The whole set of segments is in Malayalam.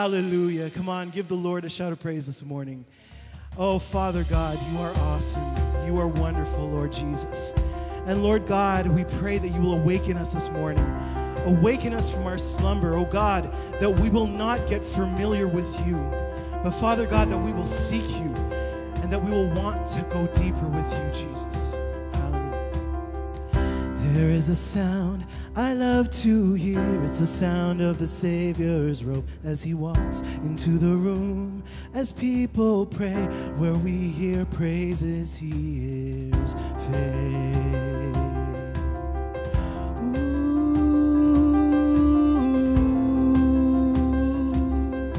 Hallelujah. Come on, give the Lord a shout of praise this morning. Oh, Father God, you are awesome. You are wonderful, Lord Jesus. And Lord God, we pray that you will awaken us this morning. Awaken us from our slumber, oh God, that we will not get familiar with you, but Father God, that we will seek you and that we will want to go deeper with you, Jesus. Hallelujah. There is a sound I love to hear. It's the sound of the Savior's robe as he walks into the room. As people pray, where we hear praises, he hears faith. Ooh,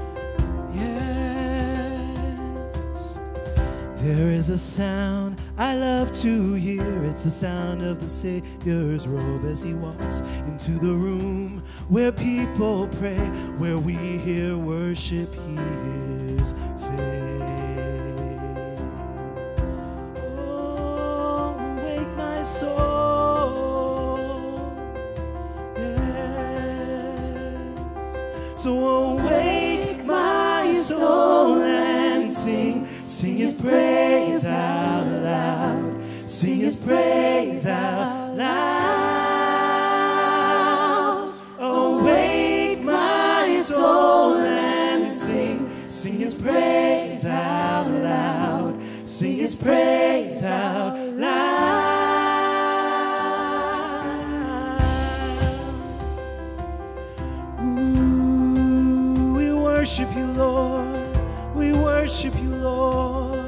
yes. There is a sound I love to hear. It's the sound of the Savior's robe as he walks into the room where people pray, where we hear worship, he hears faith. Oh, wake my soul. Yes. So awake my soul and sing, sing his praise out loud, sing his praise out loud. Awake my soul and sing, sing his praise out loud, sing his praise out loud. Ooh, we worship you, Lord. We worship you, Lord.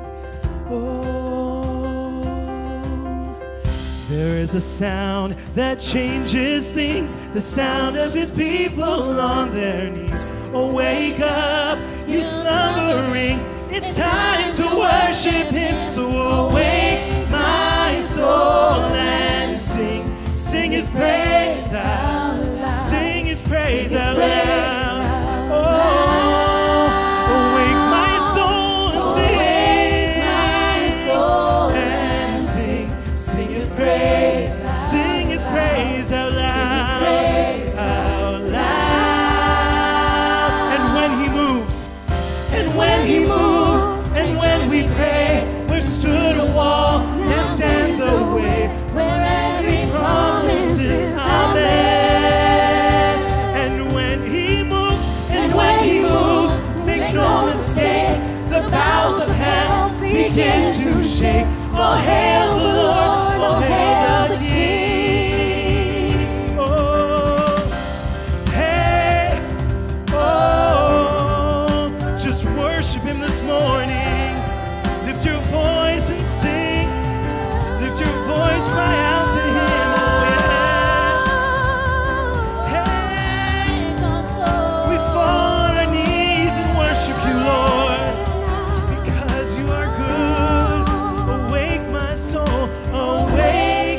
Oh, there is a sound that changes things, the sound of his people on their knees. Oh, wake up, you slumbering. It's time to worship him. So awake, my soul, and sing. Sing his praise out loud. Sing his praise out loud. Oh, awake my soul and sing. And sing, sing his praise. Sing his praise out loud. Out loud. And when he moves, and when he moves, and when we pray, we're stood a wall, now stands a way where every promise is amen. And when he moves, and when he moves, make no mistake, the boughs of hell begin to shake. Oh, hail the Lord, oh, hail the King. Oh, hey, oh, just worship him this morning. Lift your voice and sing. Lift your voice, cry out to him. Oh, yes. Hey, we fall on our knees and worship you, Lord, because you are good. Awake, my soul, awake.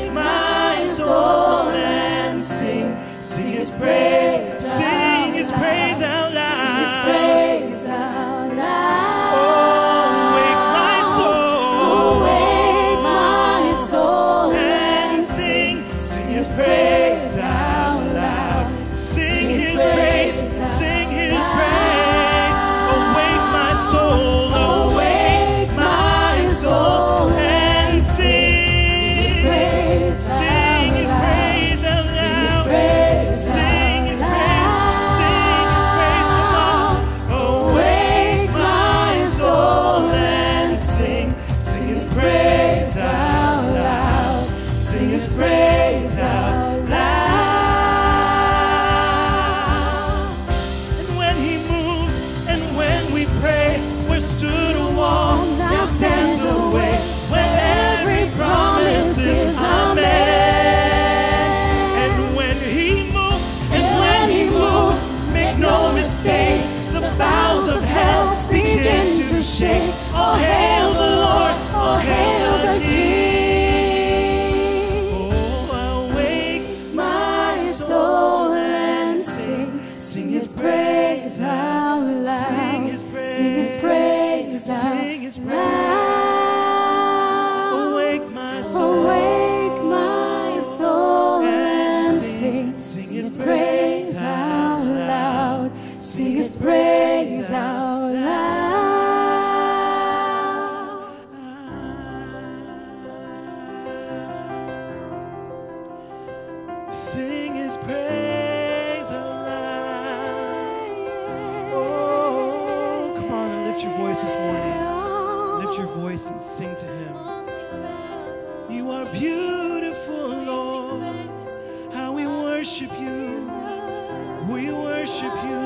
voice and sing to Him. You are beautiful, Lord. How we worship you. We worship you.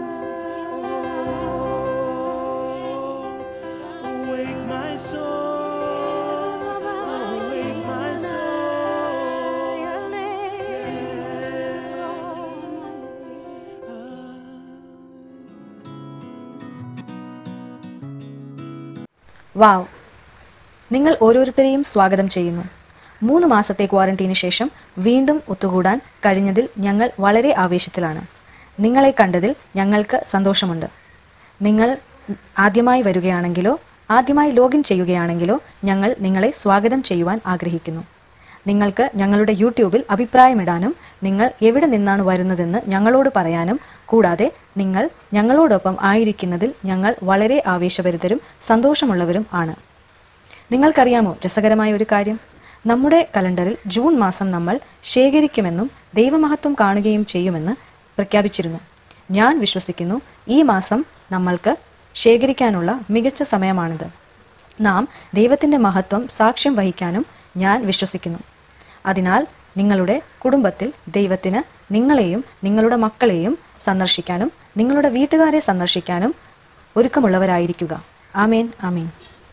Oh, awake my soul. Awake my soul. Yes. വാവ് നിങ്ങൾ ഓരോരുത്തരെയും സ്വാഗതം ചെയ്യുന്നു മൂന്ന് മാസത്തെ ക്വാറന്റീന് ശേഷം വീണ്ടും ഒത്തുകൂടാൻ കഴിഞ്ഞതിൽ ഞങ്ങൾ വളരെ ആവേശത്തിലാണ് നിങ്ങളെ കണ്ടതിൽ ഞങ്ങൾക്ക് സന്തോഷമുണ്ട് നിങ്ങൾ ആദ്യമായി വരികയാണെങ്കിലോ ആദ്യമായി ലോഗിൻ ചെയ്യുകയാണെങ്കിലോ ഞങ്ങൾ നിങ്ങളെ സ്വാഗതം ചെയ്യുവാൻ ആഗ്രഹിക്കുന്നു നിങ്ങൾക്ക് ഞങ്ങളുടെ യൂട്യൂബിൽ അഭിപ്രായമിടാനും നിങ്ങൾ എവിടെ നിന്നാണ് വരുന്നതെന്ന് ഞങ്ങളോട് പറയാനും കൂടാതെ നിങ്ങൾ ഞങ്ങളോടൊപ്പം ആയിരിക്കുന്നതിൽ ഞങ്ങൾ വളരെ ആവേശഭരിതരും സന്തോഷമുള്ളവരും ആണ് നിങ്ങൾക്കറിയാമോ രസകരമായ ഒരു കാര്യം നമ്മുടെ കലണ്ടറിൽ ജൂൺ മാസം നമ്മൾ ശേഖരിക്കുമെന്നും ദൈവമഹത്വം കാണുകയും ചെയ്യുമെന്ന് പ്രഖ്യാപിച്ചിരുന്നു ഞാൻ വിശ്വസിക്കുന്നു ഈ മാസം നമ്മൾക്ക് ശേഖരിക്കാനുള്ള മികച്ച സമയമാണിത് നാം ദൈവത്തിൻ്റെ മഹത്വം സാക്ഷ്യം വഹിക്കാനും ഞാൻ വിശ്വസിക്കുന്നു അതിനാൽ നിങ്ങളുടെ കുടുംബത്തിൽ ദൈവത്തിന് നിങ്ങളെയും നിങ്ങളുടെ മക്കളെയും സന്ദർശിക്കാനും നിങ്ങളുടെ വീട്ടുകാരെ സന്ദർശിക്കാനും ഒരുക്കമുള്ളവരായിരിക്കുക ആമേൻ ആമേൻ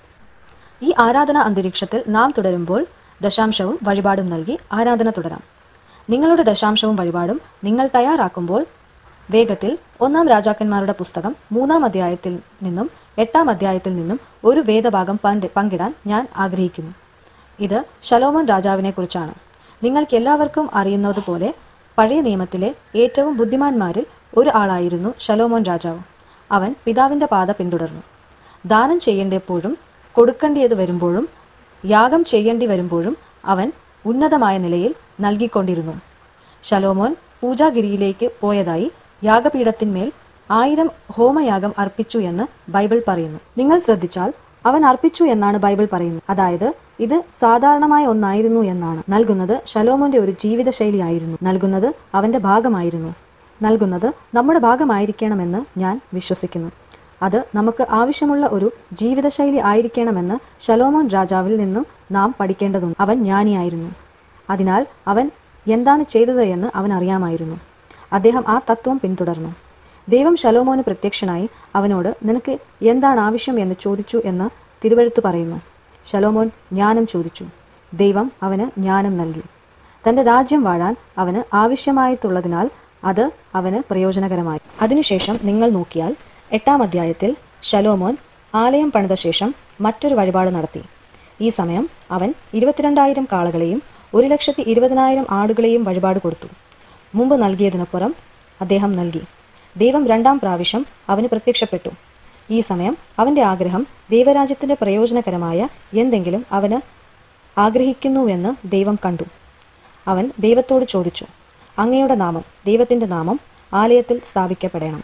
ഈ ആരാധന അന്തരീക്ഷത്തിൽ നാം തുടരുമ്പോൾ ദശാംശവും വഴിപാടും നൽകി ആരാധന തുടരാം നിങ്ങളുടെ ദശാംശവും വഴിപാടും നിങ്ങൾ തയ്യാറാക്കുമ്പോൾ വേഗത്തിൽ ഒന്നാം രാജാക്കന്മാരുടെ പുസ്തകം മൂന്നാം അധ്യായത്തിൽ നിന്നും എട്ടാം അധ്യായത്തിൽ നിന്നും ഒരു വേദഭാഗം പങ്ക് പങ്കിടാൻ ഞാൻ ആഗ്രഹിക്കുന്നു ഇത് ശലോമോൻ രാജാവിനെ കുറിച്ചാണ് നിങ്ങൾക്ക് എല്ലാവർക്കും അറിയുന്നതുപോലെ പഴയ നിയമത്തിലെ ഏറ്റവും ബുദ്ധിമാന്മാരിൽ ഒരു ആളായിരുന്നു ശലോമോൻ രാജാവ് അവൻ പിതാവിൻ്റെ പാത പിന്തുടർന്നു ദാനം ചെയ്യേണ്ടപ്പോഴും കൊടുക്കേണ്ടിയത് വരുമ്പോഴും യാഗം ചെയ്യേണ്ടി വരുമ്പോഴും അവൻ ഉന്നതമായ നിലയിൽ നൽകിക്കൊണ്ടിരുന്നു ശലോമോൻ പൂജാഗിരിയിലേക്ക് പോയതായി യാഗപീഠത്തിന്മേൽ ആയിരം ഹോമയാഗം അർപ്പിച്ചു എന്ന് ബൈബിൾ പറയുന്നു നിങ്ങൾ ശ്രദ്ധിച്ചാൽ അവൻ അർപ്പിച്ചു എന്നാണ് ബൈബിൾ പറയുന്നത് അതായത് ഇത് സാധാരണമായ ഒന്നായിരുന്നു എന്നാണ് നൽകുന്നത് ശലോമോന്റെ ഒരു ജീവിതശൈലിയായിരുന്നു നൽകുന്നത് അവന്റെ ഭാഗമായിരുന്നു നൽകുന്നത് നമ്മുടെ ഭാഗമായിരിക്കണമെന്ന് ഞാൻ വിശ്വസിക്കുന്നു അത് നമുക്ക് ആവശ്യമുള്ള ഒരു ജീവിതശൈലി ആയിരിക്കണമെന്ന് ശലോമോൻ രാജാവിൽ നിന്നും നാം പഠിക്കേണ്ടതുണ്ട് അവൻ ജ്ഞാനിയായിരുന്നു അതിനാൽ അവൻ എന്താണ് ചെയ്തത് എന്ന് അവൻ അറിയാമായിരുന്നു അദ്ദേഹം ആ തത്വം പിന്തുടർന്നു ദൈവം ശലോമോന് പ്രത്യക്ഷനായി അവനോട് നിനക്ക് എന്താണ് ആവശ്യം എന്ന് ചോദിച്ചു എന്ന് തിരുവഴുത്ത് പറയുന്നു ശലോമോൻ ജ്ഞാനം ചോദിച്ചു ദൈവം അവന് ജ്ഞാനം നൽകി തന്റെ രാജ്യം വാഴാൻ അവന് ആവശ്യമായിട്ടുള്ളതിനാൽ അത് അവന് പ്രയോജനകരമായി അതിനുശേഷം നിങ്ങൾ നോക്കിയാൽ എട്ടാം അധ്യായത്തിൽ ശലോമോൻ ആലയം പണിത ശേഷം മറ്റൊരു വഴിപാട് നടത്തി ഈ സമയം അവൻ ഇരുപത്തിരണ്ടായിരം കാളകളെയും ഒരു ലക്ഷത്തി ഇരുപതിനായിരം ആടുകളെയും വഴിപാട് കൊടുത്തു മുമ്പ് നൽകിയതിനപ്പുറം അദ്ദേഹം നൽകി ദൈവം രണ്ടാം പ്രാവശ്യം അവന് പ്രത്യക്ഷപ്പെട്ടു ഈ സമയം അവന്റെ ആഗ്രഹം ദൈവരാജ്യത്തിന്റെ പ്രയോജനകരമായ എന്തെങ്കിലും അവന് ആഗ്രഹിക്കുന്നുവെന്ന് ദൈവം കണ്ടു അവൻ ദൈവത്തോട് ചോദിച്ചു അങ്ങയുടെ നാമം ദൈവത്തിന്റെ നാമം ആലയത്തിൽ സ്ഥാപിക്കപ്പെടണം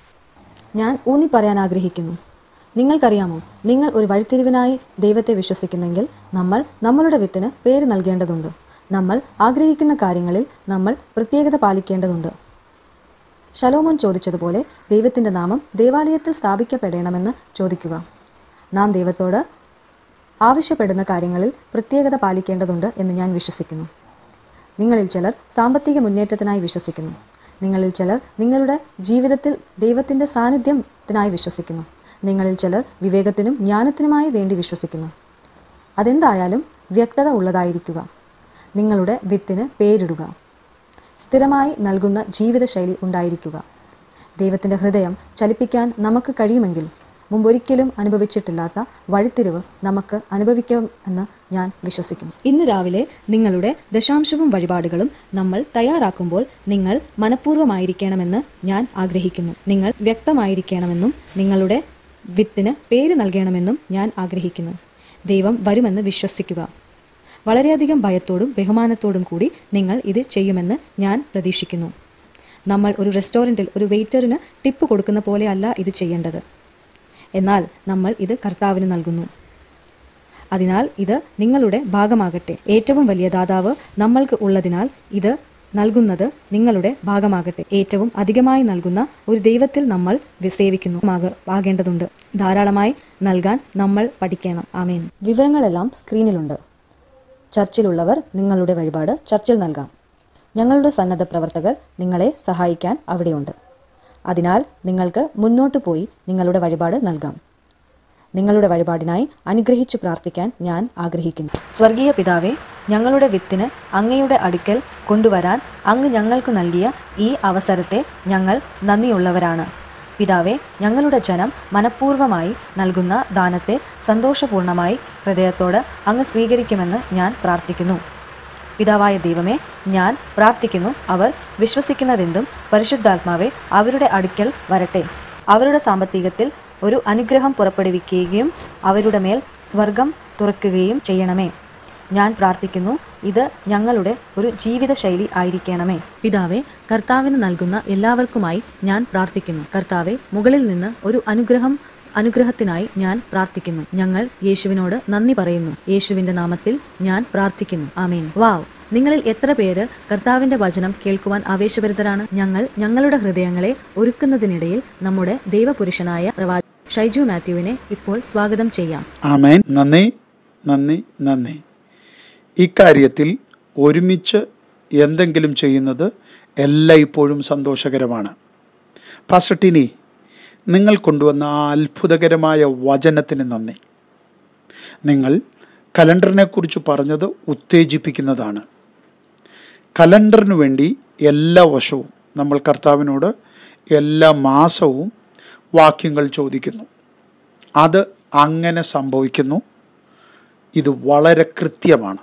ഞാൻ ഊന്നി പറയാൻ ആഗ്രഹിക്കുന്നു നിങ്ങൾക്കറിയാമോ നിങ്ങൾ ഒരു വഴിത്തിരിവിനായി ദൈവത്തെ വിശ്വസിക്കുന്നെങ്കിൽ നമ്മൾ നമ്മളുടെ വിത്തിന് പേര് നൽകേണ്ടതുണ്ട് നമ്മൾ ആഗ്രഹിക്കുന്ന കാര്യങ്ങളിൽ നമ്മൾ പ്രത്യേകത പാലിക്കേണ്ടതുണ്ട് ശലോമോൻ ചോദിച്ചതുപോലെ ദൈവത്തിൻ്റെ നാമം ദേവാലയത്തിൽ സ്ഥാപിക്കപ്പെടണമെന്ന് ചോദിക്കുക നാം ദൈവത്തോട് ആവശ്യപ്പെടുന്ന കാര്യങ്ങളിൽ പ്രത്യേകത പാലിക്കേണ്ടതുണ്ട് എന്ന് ഞാൻ വിശ്വസിക്കുന്നു നിങ്ങളിൽ ചിലർ സാമ്പത്തിക മുന്നേറ്റത്തിനായി വിശ്വസിക്കുന്നു നിങ്ങളിൽ ചിലർ നിങ്ങളുടെ ജീവിതത്തിൽ ദൈവത്തിൻ്റെ സാന്നിധ്യത്തിനായി വിശ്വസിക്കുന്നു നിങ്ങളിൽ ചിലർ വിവേകത്തിനും ജ്ഞാനത്തിനുമായി വേണ്ടി വിശ്വസിക്കുന്നു അതെന്തായാലും വ്യക്തത ഉള്ളതായിരിക്കുക നിങ്ങളുടെ വിത്തിന് പേരിടുക സ്ഥിരമായി നൽകുന്ന ജീവിതശൈലി ഉണ്ടായിരിക്കുക ദൈവത്തിൻ്റെ ഹൃദയം ചലിപ്പിക്കാൻ നമുക്ക് കഴിയുമെങ്കിൽ മുമ്പൊരിക്കലും അനുഭവിച്ചിട്ടില്ലാത്ത വഴിത്തിരിവ് നമുക്ക് അനുഭവിക്കുമെന്ന് ഞാൻ വിശ്വസിക്കുന്നു ഇന്ന് രാവിലെ നിങ്ങളുടെ ദശാംശവും വഴിപാടുകളും നമ്മൾ തയ്യാറാക്കുമ്പോൾ നിങ്ങൾ മനഃപൂർവ്വമായിരിക്കണമെന്ന് ഞാൻ ആഗ്രഹിക്കുന്നു നിങ്ങൾ വ്യക്തമായിരിക്കണമെന്നും നിങ്ങളുടെ വിത്തിന് പേര് നൽകണമെന്നും ഞാൻ ആഗ്രഹിക്കുന്നു ദൈവം വരുമെന്ന് വിശ്വസിക്കുക വളരെയധികം ഭയത്തോടും ബഹുമാനത്തോടും കൂടി നിങ്ങൾ ഇത് ചെയ്യുമെന്ന് ഞാൻ പ്രതീക്ഷിക്കുന്നു നമ്മൾ ഒരു റെസ്റ്റോറൻറ്റിൽ ഒരു വെയിറ്ററിന് ടിപ്പ് കൊടുക്കുന്ന പോലെയല്ല ഇത് ചെയ്യേണ്ടത് എന്നാൽ നമ്മൾ ഇത് കർത്താവിന് നൽകുന്നു അതിനാൽ ഇത് നിങ്ങളുടെ ഭാഗമാകട്ടെ ഏറ്റവും വലിയ ദാതാവ് നമ്മൾക്ക് ഉള്ളതിനാൽ ഇത് നൽകുന്നത് നിങ്ങളുടെ ഭാഗമാകട്ടെ ഏറ്റവും അധികമായി നൽകുന്ന ഒരു ദൈവത്തിൽ നമ്മൾ സേവിക്കുന്നു മാക- ആകേണ്ടതുണ്ട് ധാരാളമായി നൽകാൻ നമ്മൾ പഠിക്കണം ആമേൻ വിവരങ്ങളെല്ലാം സ്ക്രീനിലുണ്ട് ചർച്ചിലുള്ളവർ നിങ്ങളുടെ വഴിപാട് ചർച്ചിൽ നൽകാം ഞങ്ങളുടെ സന്നദ്ധ പ്രവർത്തകർ നിങ്ങളെ സഹായിക്കാൻ അവിടെയുണ്ട് അതിനാൽ നിങ്ങൾക്ക് മുന്നോട്ട് പോയി നിങ്ങളുടെ വഴിപാട് നൽകാം നിങ്ങളുടെ വഴിപാടിനായി അനുഗ്രഹിച്ചു പ്രാർത്ഥിക്കാൻ ഞാൻ ആഗ്രഹിക്കുന്നു സ്വർഗീയ പിതാവേ ഞങ്ങളുടെ വിത്തിന് അങ്ങയുടെ അടുക്കൽ കൊണ്ടുവരാൻ അങ്ങ് ഞങ്ങൾക്ക് നൽകിയ ഈ അവസരത്തെ ഞങ്ങൾ നന്ദിയുള്ളവരാണ് പിതാവെ ഞങ്ങളുടെ ജനം മനഃപൂർവ്വമായി നൽകുന്ന ദാനത്തെ സന്തോഷപൂർണമായി ഹൃദയത്തോട് അങ്ങ് സ്വീകരിക്കുമെന്ന് ഞാൻ പ്രാർത്ഥിക്കുന്നു പിതാവായ ദൈവമേ ഞാൻ പ്രാർത്ഥിക്കുന്നു അവർ വിശ്വസിക്കുന്നതെന്തും പരിശുദ്ധാത്മാവെ അവരുടെ അടുക്കൽ വരട്ടെ അവരുടെ സാമ്പത്തികത്തിൽ ഒരു അനുഗ്രഹം പുറപ്പെടുവിക്കുകയും അവരുടെ മേൽ സ്വർഗം തുറക്കുകയും ചെയ്യണമേ ഞാൻ പ്രാർത്ഥിക്കുന്നു ഇത് ഞങ്ങളുടെ ഒരു ജീവിതശൈലി ആയിരിക്കണമേ പിതാവെ കർത്താവിന് നൽകുന്ന എല്ലാവർക്കുമായി ഞാൻ പ്രാർത്ഥിക്കുന്നു കർത്താവെ മുകളിൽ നിന്ന് ഒരു അനുഗ്രഹം അനുഗ്രഹത്തിനായി ഞാൻ പ്രാർത്ഥിക്കുന്നു ഞങ്ങൾ യേശുവിനോട് നന്ദി പറയുന്നു യേശുവിന്റെ നാമത്തിൽ ഞാൻ പ്രാർത്ഥിക്കുന്നു ആമീൻ വാവ് നിങ്ങളിൽ എത്ര പേര് കർത്താവിന്റെ വചനം കേൾക്കുവാൻ ആവേശഭരിതരാണ് ഞങ്ങൾ ഞങ്ങളുടെ ഹൃദയങ്ങളെ ഒരുക്കുന്നതിനിടയിൽ നമ്മുടെ ദൈവപുരുഷനായ പ്രവാച ഷൈജു മാത്യുവിനെ ഇപ്പോൾ സ്വാഗതം ചെയ്യാം ആമേൻ നന്ദി നന്ദി നന്ദി ഇക്കാര്യത്തിൽ ഒരുമിച്ച് എന്തെങ്കിലും ചെയ്യുന്നത് എല്ലായ്പ്പോഴും സന്തോഷകരമാണ് പാസ്റ്റർ ടിനി നിങ്ങൾ കൊണ്ടുവന്ന ആ അത്ഭുതകരമായ വചനത്തിന് നന്ദി നിങ്ങൾ കലണ്ടറിനെ കുറിച്ച് പറഞ്ഞത് ഉത്തേജിപ്പിക്കുന്നതാണ് കലണ്ടറിന് വേണ്ടി എല്ലാ വർഷവും നമ്മൾ കർത്താവിനോട് എല്ലാ മാസവും വാക്യങ്ങൾ ചോദിക്കുന്നു അത് അങ്ങനെ സംഭവിക്കുന്നു ഇത് വളരെ കൃത്യമാണ്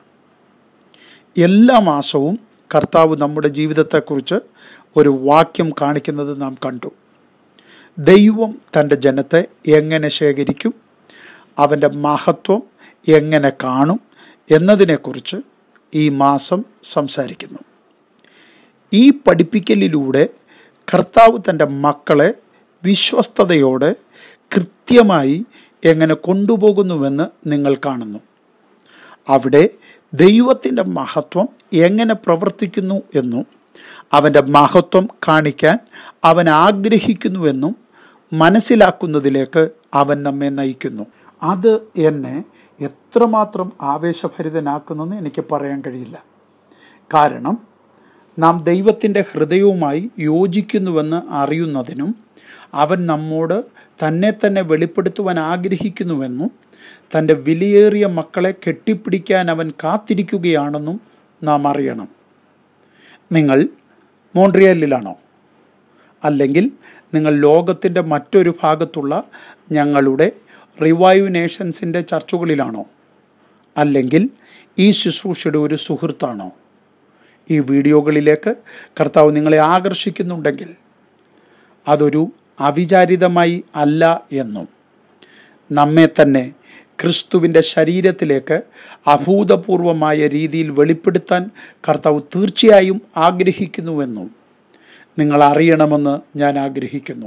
എല്ലാ മാസവും കർത്താവ് നമ്മുടെ ജീവിതത്തെക്കുറിച്ച് ഒരു വാക്യം കാണിക്കുന്നത് നാം കണ്ടു ദൈവം തൻ്റെ ജനത്തെ എങ്ങനെ ശേഖരിക്കും അവൻ്റെ മഹത്വം എങ്ങനെ കാണും എന്നതിനെക്കുറിച്ച് ഈ മാസം സംസാരിക്കുന്നു ഈ പഠിപ്പിക്കലിലൂടെ കർത്താവ് തൻ്റെ മക്കളെ വിശ്വസ്തയോടെ കൃത്യമായി എങ്ങനെ കൊണ്ടുപോകുന്നുവെന്ന് നിങ്ങൾ കാണുന്നു അവിടെ ദൈവത്തിൻ്റെ മഹത്വം എങ്ങനെ പ്രവർത്തിക്കുന്നു എന്നും അവൻ്റെ മഹത്വം കാണിക്കാൻ അവൻ ആഗ്രഹിക്കുന്നുവെന്നും മനസ്സിലാക്കുന്നതിലേക്ക് അവൻ നമ്മെ നയിക്കുന്നു അത് എന്നെ എത്രമാത്രം ആവേശഭരിതനാക്കുന്നെന്ന് എനിക്ക് പറയാൻ കഴിയില്ല കാരണം നാം ദൈവത്തിൻ്റെ ഹൃദയവുമായി യോജിക്കുന്നുവെന്ന് അറിയുന്നതിനും അവൻ നമ്മോട് തന്നെ തന്നെ വെളിപ്പെടുത്തുവാൻ ആഗ്രഹിക്കുന്നുവെന്നും തൻ്റെ വിലയേറിയ മക്കളെ കെട്ടിപ്പിടിക്കാൻ അവൻ കാത്തിരിക്കുകയാണെന്നും നാം അറിയണം നിങ്ങൾ മോൺട്രിയലിലാണോ അല്ലെങ്കിൽ നിങ്ങൾ ലോകത്തിൻ്റെ മറ്റൊരു ഭാഗത്തുള്ള ഞങ്ങളുടെ റിവൈവ് നേഷൻസിൻ്റെ ചർച്ചുകളിലാണോ അല്ലെങ്കിൽ ഈ ശുശ്രൂഷയുടെ ഒരു സുഹൃത്താണോ ഈ വീഡിയോകളിലേക്ക് കർത്താവ് നിങ്ങളെ ആകർഷിക്കുന്നുണ്ടെങ്കിൽ അതൊരു അവിചാരിതമായി അല്ല എന്നും നമ്മെ തന്നെ ക്രിസ്തുവിൻ്റെ ശരീരത്തിലേക്ക് അഭൂതപൂർവമായ രീതിയിൽ വെളിപ്പെടുത്താൻ കർത്താവ് തീർച്ചയായും ആഗ്രഹിക്കുന്നുവെന്നും നിങ്ങൾ അറിയണമെന്ന് ഞാൻ ആഗ്രഹിക്കുന്നു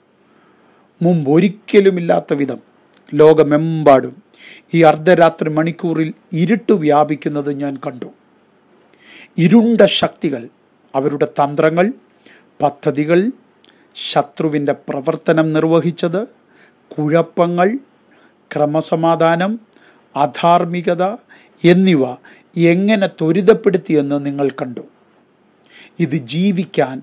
മുമ്പ് ഒരിക്കലുമില്ലാത്ത വിധം ലോകമെമ്പാടും ഈ അർദ്ധരാത്രി മണിക്കൂറിൽ ഇരുട്ട് വ്യാപിക്കുന്നത് ഞാൻ കണ്ടു ഇരുണ്ട ശക്തികൾ അവരുടെ തന്ത്രങ്ങൾ പദ്ധതികൾ ശത്രുവിൻ്റെ പ്രവർത്തനം നിർവഹിച്ചത് കുഴപ്പങ്ങൾ ക്രമസമാധാനം അധാർമികത എന്നിവ എങ്ങനെ ത്വരിതപ്പെടുത്തിയെന്ന് നിങ്ങൾ കണ്ടു ഇത് ജീവിക്കാൻ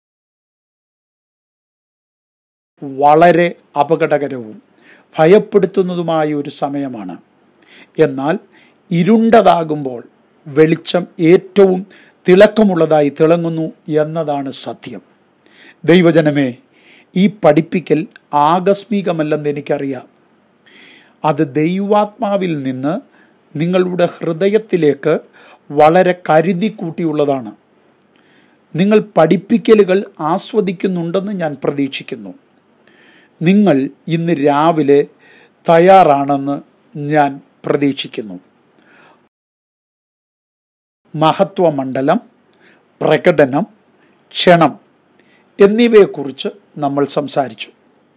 വളരെ അപകടകരവും ഭയപ്പെടുത്തുന്നതുമായ ഒരു സമയമാണ് എന്നാൽ ഇരുണ്ടതാകുമ്പോൾ വെളിച്ചം ഏറ്റവും തിളക്കമുള്ളതായി തിളങ്ങുന്നു എന്നതാണ് സത്യം ദൈവജനമേ ഈ പഠിപ്പിക്കൽ ആകസ്മികമല്ലെന്ന് എനിക്കറിയാം അത് ദൈവാത്മാവിൽ നിന്ന് നിങ്ങളുടെ ഹൃദയത്തിലേക്ക് വളരെ കരുതി കൂട്ടിയുള്ളതാണ് നിങ്ങൾ പഠിപ്പിക്കലുകൾ ആസ്വദിക്കുന്നുണ്ടെന്ന് ഞാൻ പ്രതീക്ഷിക്കുന്നു നിങ്ങൾ ഇന്ന് രാവിലെ തയ്യാറാണെന്ന് ഞാൻ പ്രതീക്ഷിക്കുന്നു മഹത്വമണ്ഡലം പ്രകടനം ക്ഷണം എന്നിവയെക്കുറിച്ച് നമ്മൾ സംസാരിച്ചു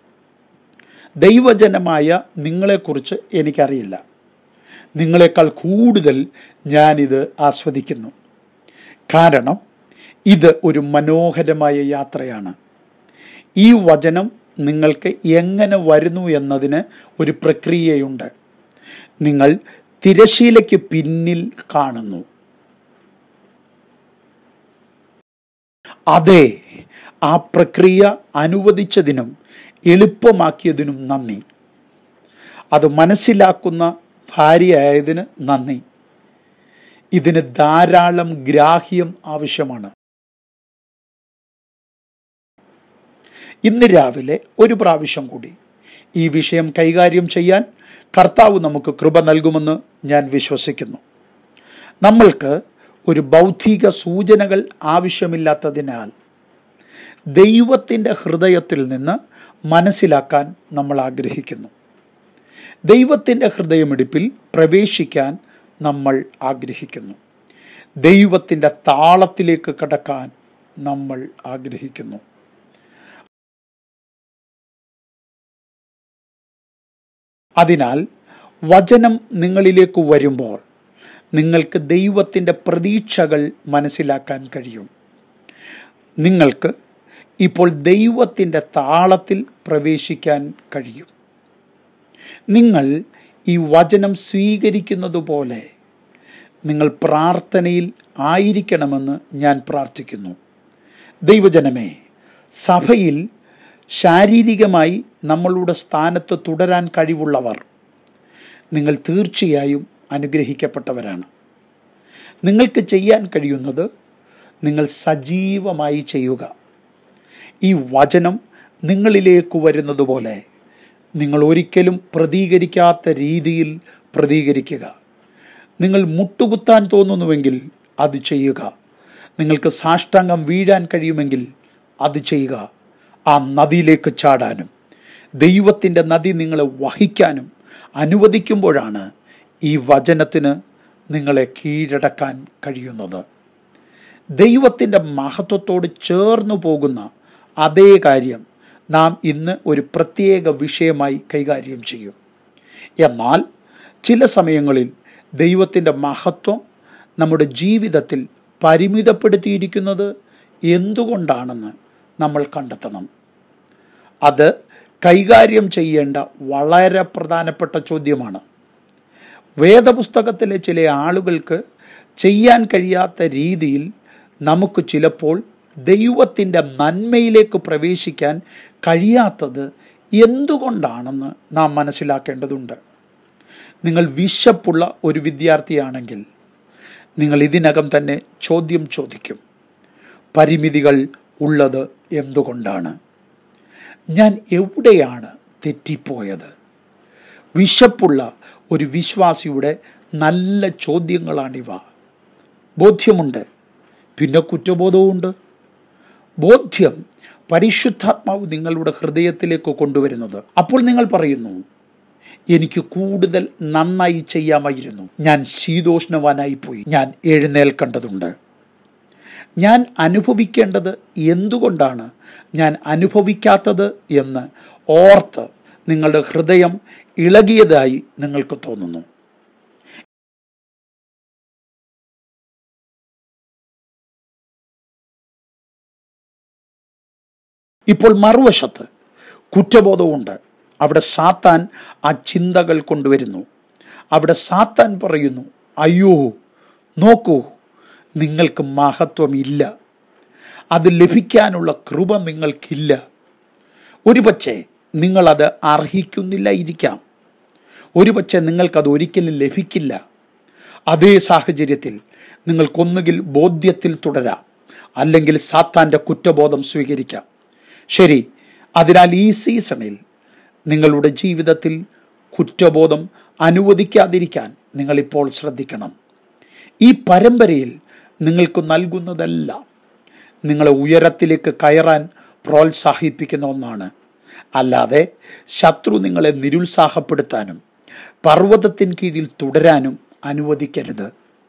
ദൈവജനമായ നിങ്ങളെക്കുറിച്ച് എനിക്കറിയില്ല നിങ്ങളെക്കാൾ കൂടുതൽ ഞാനിത് ആസ്വദിക്കുന്നു കാരണം ഇത് ഒരു മനോഹരമായ യാത്രയാണ് ഈ വചനം നിങ്ങൾക്ക് എങ്ങനെ വരുന്നു എന്നതിന് ഒരു പ്രക്രിയയുണ്ട് നിങ്ങൾ തിരശീലയ്ക്ക് പിന്നിൽ കാണുന്നു അതെ ആ പ്രക്രിയ അനുവദിച്ചതിനും എളുപ്പമാക്കിയതിനും നന്ദി അത് മനസ്സിലാക്കുന്ന ഭാര്യയായതിന് നന്ദി ഇതിന് ധാരാളം ഗ്രാഹ്യം ആവശ്യമാണ് ഇന്ന് രാവിലെ ഒരു പ്രാവശ്യം കൂടി ഈ വിഷയം കൈകാര്യം ചെയ്യാൻ കർത്താവ് നമുക്ക് കൃപ നൽകുമെന്ന് ഞാൻ വിശ്വസിക്കുന്നു നമ്മൾക്ക് ഒരു ബൗദ്ധിക സൂചനകൾ ആവശ്യമില്ലാത്തതിനാൽ ദൈവത്തിൻ്റെ ഹൃദയത്തിൽ നിന്ന് മനസ്സിലാക്കാൻ നമ്മൾ ആഗ്രഹിക്കുന്നു ദൈവത്തിൻ്റെ ഹൃദയമിടിപ്പിൽ പ്രവേശിക്കാൻ നമ്മൾ ആഗ്രഹിക്കുന്നു ദൈവത്തിൻ്റെ താളത്തിലേക്ക് കടക്കാൻ നമ്മൾ ആഗ്രഹിക്കുന്നു അതിനാൽ വചനം നിങ്ങളിലേക്ക് വരുമ്പോൾ നിങ്ങൾക്ക് ദൈവത്തിൻ്റെ പ്രതീക്ഷകൾ മനസ്സിലാക്കാൻ കഴിയും നിങ്ങൾക്ക് ഇപ്പോൾ ദൈവത്തിൻ്റെ താളത്തിൽ പ്രവേശിക്കാൻ കഴിയും നിങ്ങൾ ഈ വചനം സ്വീകരിക്കുന്നത് പോലെ നിങ്ങൾ പ്രാർത്ഥനയിൽ ആയിരിക്കണമെന്ന് ഞാൻ പ്രാർത്ഥിക്കുന്നു ദൈവജനമേ സഭയിൽ ശാരീരികമായി നമ്മളുടെ സ്ഥാനത്ത് തുടരാൻ കഴിവുള്ളവർ നിങ്ങൾ തീർച്ചയായും അനുഗ്രഹിക്കപ്പെട്ടവരാണ് നിങ്ങൾക്ക് ചെയ്യാൻ കഴിയുന്നത് നിങ്ങൾ സജീവമായി ചെയ്യുക ഈ വചനം നിങ്ങളിലേക്ക് വരുന്നത് പോലെ നിങ്ങൾ ഒരിക്കലും പ്രതികരിക്കാത്ത രീതിയിൽ പ്രതികരിക്കുക നിങ്ങൾ മുട്ടുകുത്താൻ തോന്നുന്നുവെങ്കിൽ അത് ചെയ്യുക നിങ്ങൾക്ക് സാഷ്ടാംഗം വീഴാൻ കഴിയുമെങ്കിൽ അത് ചെയ്യുക ആ നദിയിലേക്ക് ചാടാനും ദൈവത്തിൻ്റെ നദി നിങ്ങളെ വഹിക്കാനും അനുവദിക്കുമ്പോഴാണ് ഈ വചനത്തിന് നിങ്ങളെ കീഴടക്കാൻ കഴിയുന്നത് ദൈവത്തിൻ്റെ മഹത്വത്തോട് ചേർന്നു പോകുന്ന അതേ കാര്യം നാം ഇന്ന് ഒരു പ്രത്യേക വിഷയമായി കൈകാര്യം ചെയ്യും എന്നാൽ ചില സമയങ്ങളിൽ ദൈവത്തിൻ്റെ മഹത്വം നമ്മുടെ ജീവിതത്തിൽ പരിമിതപ്പെടുത്തിയിരിക്കുന്നത് എന്തുകൊണ്ടാണെന്ന് നമ്മൾ കണ്ടെത്തണം അത് കൈകാര്യം ചെയ്യേണ്ട വളരെ പ്രധാനപ്പെട്ട ചോദ്യമാണ് വേദപുസ്തകത്തിലെ ചില ആളുകൾക്ക് ചെയ്യാൻ കഴിയാത്ത രീതിയിൽ നമുക്ക് ചിലപ്പോൾ ദൈവത്തിൻ്റെ നന്മയിലേക്ക് പ്രവേശിക്കാൻ കഴിയാത്തത് എന്തുകൊണ്ടാണെന്ന് നാം മനസ്സിലാക്കേണ്ടതുണ്ട് നിങ്ങൾ വിശപ്പുള്ള ഒരു വിദ്യാർത്ഥിയാണെങ്കിൽ നിങ്ങൾ ഇതിനകം തന്നെ ചോദ്യം ചോദിക്കും പരിമിതികൾ ഉള്ളത് എന്തുകൊണ്ടാണ് ഞാൻ എവിടെയാണ് തെറ്റിപ്പോയത് വിശപ്പുള്ള ഒരു വിശ്വാസിയുടെ നല്ല ചോദ്യങ്ങളാണിവ ബോധ്യമുണ്ട് പിന്നെ കുറ്റബോധവുമുണ്ട് ബോധ്യം പരിശുദ്ധാത്മാവ് നിങ്ങളുടെ ഹൃദയത്തിലേക്ക് കൊണ്ടുവരുന്നത് അപ്പോൾ നിങ്ങൾ പറയുന്നു എനിക്ക് കൂടുതൽ നന്നായി ചെയ്യാമായിരുന്നു ഞാൻ ശീതോഷ്ണവാനായി പോയി ഞാൻ എഴുന്നേൽക്കേണ്ടതുണ്ട് ഞാൻ അനുഭവിക്കേണ്ടത് എന്തുകൊണ്ടാണ് ഞാൻ അനുഭവിക്കാത്തത് എന്ന് ഓർത്ത് നിങ്ങളുടെ ഹൃദയം ഇളകിയതായി നിങ്ങൾക്ക് തോന്നുന്നു ഇപ്പോൾ മറുവശത്ത് കുറ്റബോധമുണ്ട് അവിടെ സാത്താൻ ആ ചിന്തകൾ കൊണ്ടുവരുന്നു അവിടെ സാത്താൻ പറയുന്നു അയ്യോ നോക്കൂ നിങ്ങൾക്ക് മഹത്വമില്ല അത് ലഭിക്കാനുള്ള കൃപ നിങ്ങൾക്കില്ല ഒരുപക്ഷെ നിങ്ങളത് അർഹിക്കുന്നില്ല ഇരിക്കാം ഒരുപക്ഷെ നിങ്ങൾക്കത് ഒരിക്കലും ലഭിക്കില്ല അതേ സാഹചര്യത്തിൽ നിങ്ങൾക്കൊന്നുകിൽ ബോധ്യത്തിൽ തുടരാം അല്ലെങ്കിൽ സാത്താന്റെ കുറ്റബോധം സ്വീകരിക്കാം ശരി അതിനാൽ ഈ സീസണിൽ നിങ്ങളുടെ ജീവിതത്തിൽ കുറ്റബോധം അനുവദിക്കാതിരിക്കാൻ നിങ്ങളിപ്പോൾ ശ്രദ്ധിക്കണം ഈ പരമ്പരയിൽ നിങ്ങൾക്ക് നൽകുന്നതെല്ലാം നിങ്ങളെ ഉയരത്തിലേക്ക് കയറാൻ പ്രോത്സാഹിപ്പിക്കുന്ന ഒന്നാണ് അല്ലാതെ ശത്രു നിങ്ങളെ നിരുത്സാഹപ്പെടുത്താനും പർവ്വതത്തിൻ കീഴിൽ തുടരാനും അനുവദിക്കരുത്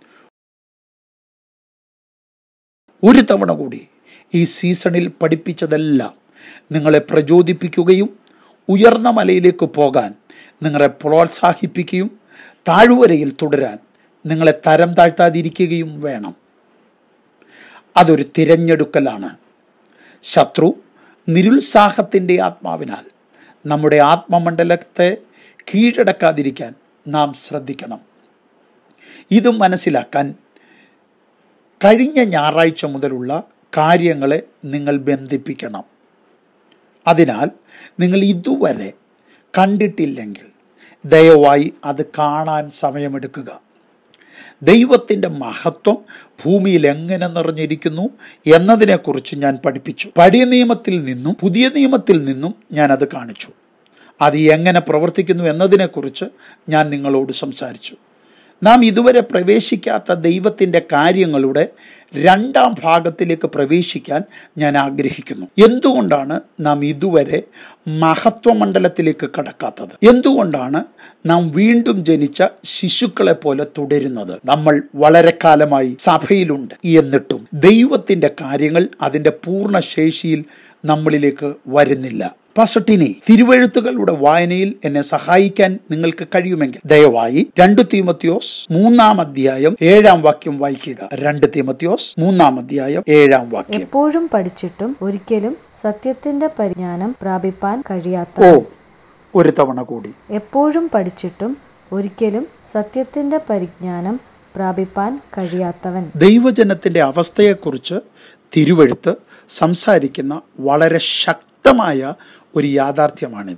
ഒരു തവണ കൂടി ഈ സീസണിൽ പഠിപ്പിച്ചതെല്ലാം നിങ്ങളെ പ്രചോദിപ്പിക്കുകയും ഉയർന്ന മലയിലേക്ക് പോകാൻ നിങ്ങളെ പ്രോത്സാഹിപ്പിക്കുകയും താഴ്വരയിൽ തുടരാൻ നിങ്ങളെ തരം താഴ്ത്താതിരിക്കുകയും വേണം അതൊരു തിരഞ്ഞെടുക്കലാണ് ശത്രു നിരുത്സാഹത്തിൻ്റെ ആത്മാവിനാൽ നമ്മുടെ ആത്മമണ്ഡലത്തെ കീഴടക്കാതിരിക്കാൻ നാം ശ്രദ്ധിക്കണം ഇത് മനസ്സിലാക്കാൻ കഴിഞ്ഞ ഞായറാഴ്ച മുതലുള്ള കാര്യങ്ങളെ നിങ്ങൾ ബന്ധിപ്പിക്കണം അതിനാൽ നിങ്ങൾ ഇതുവരെ കണ്ടിട്ടില്ലെങ്കിൽ ദയവായി അത് കാണാൻ സമയമെടുക്കുക ദൈവത്തിന്റെ മഹത്വം ഭൂമിയിൽ എങ്ങനെ നിറഞ്ഞിരിക്കുന്നു എന്നതിനെക്കുറിച്ച് ഞാൻ പഠിപ്പിച്ചു പഴയ നിയമത്തിൽ നിന്നും പുതിയ നിയമത്തിൽ നിന്നും ഞാൻ അത് കാണിച്ചു അത് എങ്ങനെ പ്രവർത്തിക്കുന്നു എന്നതിനെക്കുറിച്ച് ഞാൻ നിങ്ങളോട് സംസാരിച്ചു നാം ഇതുവരെ പ്രവേശിക്കാത്ത ദൈവത്തിന്റെ കാര്യങ്ങളുടെ രണ്ടാം ഭാഗത്തിലേക്ക് പ്രവേശിക്കാൻ ഞാൻ ആഗ്രഹിക്കുന്നു എന്തുകൊണ്ടാണ് നാം ഇതുവരെ മഹത്വമണ്ഡലത്തിലേക്ക് കടക്കാത്തത് എന്തുകൊണ്ടാണ് നാം വീണ്ടും ജനിച്ച ശിശുക്കളെ പോലെ തുടരുന്നത് നമ്മൾ വളരെ കാലമായി സഭയിലുണ്ട് എന്നിട്ടും ദൈവത്തിന്റെ കാര്യങ്ങൾ അതിന്റെ പൂർണ്ണ ശേഷിയിൽ നമ്മളിലേക്ക് വരുന്നില്ല പാസട്ടിനി തിരുവഴുത്തുകളുടെ വായനയിൽ എന്നെ സഹായിക്കാൻ നിങ്ങൾക്ക് കഴിയുമെങ്കിൽ ദയവായി രണ്ട് തീമത്യോസ് മൂന്നാം അധ്യായം ഏഴാം വാക്യം വായിക്കുക രണ്ട് തീമത്യോസ് മൂന്നാം അധ്യായം ഏഴാം വാക്യം എപ്പോഴും പഠിച്ചിട്ടും ഒരിക്കലും സത്യത്തിന്റെ പരിജ്ഞാനം പ്രാപിപ്പാൻ കഴിയാത്ത ഓ ഒരു തവണ കൂടി എപ്പോഴും പഠിച്ചിട്ടും ഒരിക്കലും സത്യത്തിന്റെ പരിജ്ഞാനം പ്രാപിപ്പാൻ കഴിയാത്തവൻ ദൈവജനത്തിന്റെ അവസ്ഥയെക്കുറിച്ച് തിരുവഴുത്ത് സംസാരിക്കുന്ന വളരെ ശക്തമായ ഒരു യാഥാർത്ഥ്യമാണിത്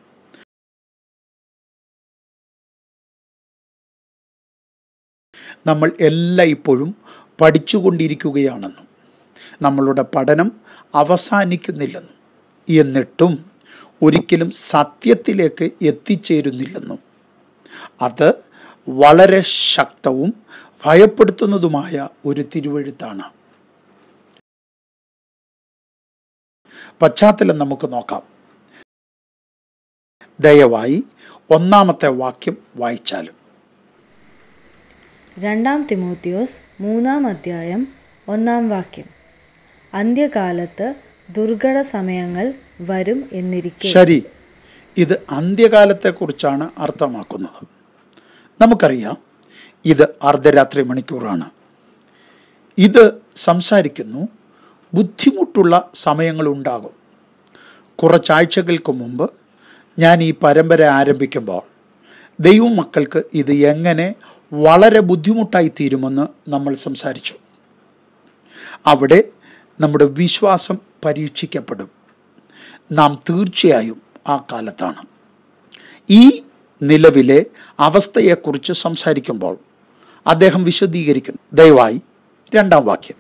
നമ്മൾ എല്ലായ്പ്പോഴും പഠിച്ചുകൊണ്ടിരിക്കുകയാണെന്നും നമ്മളുടെ പഠനം അവസാനിക്കുന്നില്ലെന്നും എന്നിട്ടും ഒരിക്കലും സത്യത്തിലേക്ക് എത്തിച്ചേരുന്നില്ലെന്നും അത് വളരെ ശക്തവും ഭയപ്പെടുത്തുന്നതുമായ ഒരു തിരുവഴുത്താണ് പശ്ചാത്തലം നമുക്ക് നോക്കാം ദയവായി ഒന്നാമത്തെ വാക്യം വായിച്ചാലും രണ്ടാം തിമോത്തിയോസ് മൂന്നാം അധ്യായം ഒന്നാം വാക്യം അന്ത്യകാലത്ത് ദുർഘട സമയങ്ങൾ വരും എന്നിരിക്കെ ശരി ഇത് അന്ത്യകാലത്തെക്കുറിച്ചാണ് അർത്ഥമാക്കുന്നത് നമുക്കറിയാം ഇത് അർദ്ധരാത്രി മണിക്കൂറാണ് ഇത് സംസാരിക്കുന്നു ബുദ്ധിമുട്ടുള്ള സമയങ്ങളുണ്ടാകും കുറച്ചാഴ്ചകൾക്ക് മുമ്പ് ഞാൻ ഈ പരമ്പര ആരംഭിക്കുമ്പോൾ ദൈവം മക്കൾക്ക് ഇത് എങ്ങനെ വളരെ ബുദ്ധിമുട്ടായി തീരുമെന്ന് നമ്മൾ സംസാരിച്ചു അവിടെ നമ്മുടെ വിശ്വാസം പരീക്ഷിക്കപ്പെടും നാം തീർച്ചയായും ആ കാലത്താണ് ഈ നിലവിലെ അവസ്ഥയെക്കുറിച്ച് സംസാരിക്കുമ്പോൾ അദ്ദേഹം വിശദീകരിക്കുന്നു ദയവായി രണ്ടാം വാക്യം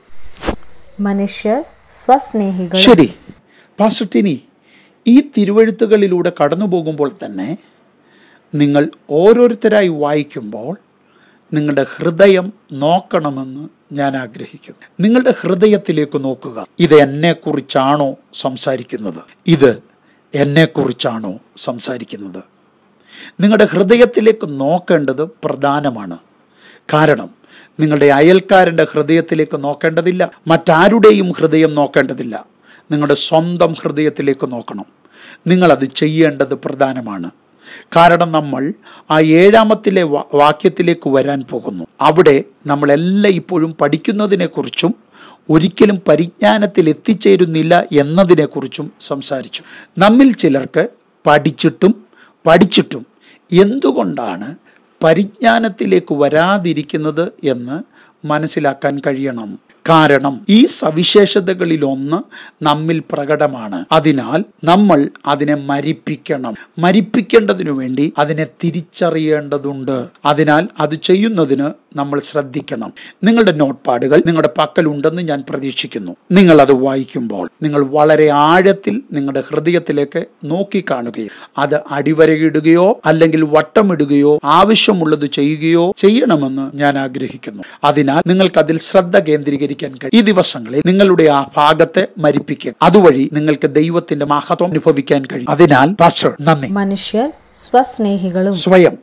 മനുഷ്യർ സ്വസ്നേഹികൾ ശരി പാസ്റ്റർ ടിനി ഈ തിരുവഴുത്തുകളിലൂടെ കടന്നു പോകുമ്പോൾ തന്നെ നിങ്ങൾ ഓരോരുത്തരായി വായിക്കുമ്പോൾ നിങ്ങളുടെ ഹൃദയം നോക്കണമെന്ന് ഞാൻ ആഗ്രഹിക്കുന്നു നിങ്ങളുടെ ഹൃദയത്തിലേക്ക് നോക്കുക ഇത് എന്നെക്കുറിച്ചാണോ സംസാരിക്കുന്നത് ഇത് എന്നെക്കുറിച്ചാണോ സംസാരിക്കുന്നത് നിങ്ങളുടെ ഹൃദയത്തിലേക്ക് നോക്കേണ്ടത് പ്രധാനമാണ് കാരണം നിങ്ങളുടെ അയൽക്കാരൻ്റെ ഹൃദയത്തിലേക്ക് നോക്കേണ്ടതില്ല മറ്റാരുടെയും ഹൃദയം നോക്കേണ്ടതില്ല നിങ്ങളുടെ സ്വന്തം ഹൃദയത്തിലേക്ക് നോക്കണം നിങ്ങളത് ചെയ്യേണ്ടത് പ്രധാനമാണ് കാരണം നമ്മൾ ആ ഏഴാമത്തിലെ വാ- വാക്യത്തിലേക്ക് വരാൻ പോകുന്നു അവിടെ നമ്മളെല്ലാം ഇപ്പോഴും പഠിക്കുന്നതിനെക്കുറിച്ചും ഒരിക്കലും പരിജ്ഞാനത്തിൽ എത്തിച്ചേരുന്നില്ല എന്നതിനെക്കുറിച്ചും സംസാരിച്ചു നമ്മിൽ ചിലർക്ക് പഠിച്ചിട്ടും പഠിച്ചിട്ടും എന്തുകൊണ്ടാണ് പരിജ്ഞാനത്തിലേക്ക് വരാതിരിക്കുന്നത് എന്ന് മനസ്സിലാക്കാൻ കഴിയണം കാരണം ഈ സവിശേഷതകളിലൊന്ന് നമ്മിൽ പ്രകടമാണ് അതിനാൽ നമ്മൾ അതിനെ മരിപ്പിക്കണം മരിപ്പിക്കേണ്ടതിനു വേണ്ടി അതിനെ തിരിച്ചറിയേണ്ടതുണ്ട് അതിനാൽ അത് ചെയ്യുന്നതിന് നമ്മൾ ശ്രദ്ധിക്കണം നിങ്ങളുടെ നോട്ട്പാടുകൾ നിങ്ങളുടെ പക്കലുണ്ടെന്ന് ഞാൻ പ്രതീക്ഷിക്കുന്നു നിങ്ങൾ അത് വായിക്കുമ്പോൾ നിങ്ങൾ വളരെ ആഴത്തിൽ നിങ്ങളുടെ ഹൃദയത്തിലേക്ക് നോക്കിക്കാണുകയും അത് അടിവരയിടുകയോ അല്ലെങ്കിൽ വട്ടമിടുകയോ ആവശ്യമുള്ളത് ചെയ്യുകയോ ചെയ്യണമെന്ന് ഞാൻ ആഗ്രഹിക്കുന്നു അതിനാൽ നിങ്ങൾക്ക് അതിൽ ശ്രദ്ധ കേന്ദ്രീകരിക്കാൻ കഴിയും ഈ ദിവസങ്ങളിൽ നിങ്ങളുടെ ആ ഭാഗത്തെ മരിപ്പിക്കുക അതുവഴി നിങ്ങൾക്ക് ദൈവത്തിന്റെ മഹത്വം അനുഭവിക്കാൻ കഴിയും അതിനാൽ പാസ്റ്റർ നന്ദി മനുഷ്യർ സ്വസ്നേഹികളും സ്വയം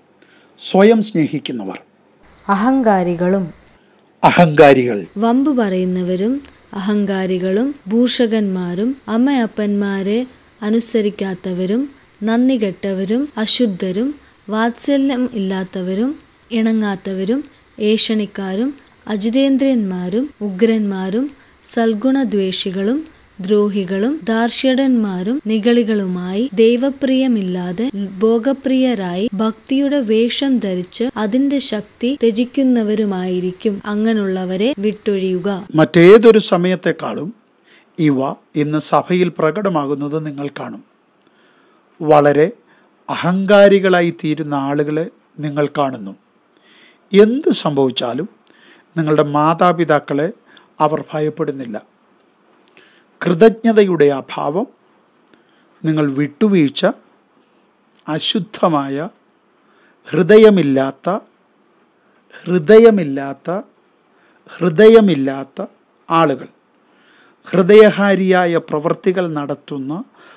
സ്വയം സ്നേഹിക്കുന്നവർ അഹങ്കാരികളും അഹങ്കാരികൾ വമ്പ് പറയുന്നവരും അഹങ്കാരികളും ഭൂഷകന്മാരും അമ്മയപ്പന്മാരെ അനുസരിക്കാത്തവരും നന്ദി കെട്ടവരും അശുദ്ധരും വാത്സല്യം ഇല്ലാത്തവരും ഇണങ്ങാത്തവരും ഏഷണിക്കാരും അജിതേന്ദ്രന്മാരും ഉഗ്രന്മാരും സൽഗുണദ്വേഷികളും ദ്രോഹികളും ദാർഷ്യടന്മാരും നിഗളികളുമായി ദൈവപ്രിയമില്ലാതെ ഭോഗപ്രിയരായി ഭക്തിയുടെ വേഷം ധരിച്ച് അതിന്റെ ശക്തി ത്യജിക്കുന്നവരുമായിരിക്കും അങ്ങനുള്ളവരെ വിട്ടൊഴിയുക മറ്റേതൊരു സമയത്തെക്കാളും ഇവ ഇന്ന് സഭയിൽ പ്രകടമാകുന്നത് നിങ്ങൾ കാണും വളരെ അഹങ്കാരികളായി തീരുന്ന ആളുകളെ നിങ്ങൾ കാണുന്നു എന്ത് സംഭവിച്ചാലും നിങ്ങളുടെ മാതാപിതാക്കളെ അവർ ഭയപ്പെടുന്നില്ല കൃതജ്ഞതയുടെ അഭാവം നിങ്ങൾ വിട്ടുവീഴ്ച അശുദ്ധമായ ഹൃദയമില്ലാത്ത ഹൃദയമില്ലാത്ത ഹൃദയമില്ലാത്ത ആളുകൾ ഹൃദയഹാരിയായ പ്രവൃത്തികൾ നടത്തുന്ന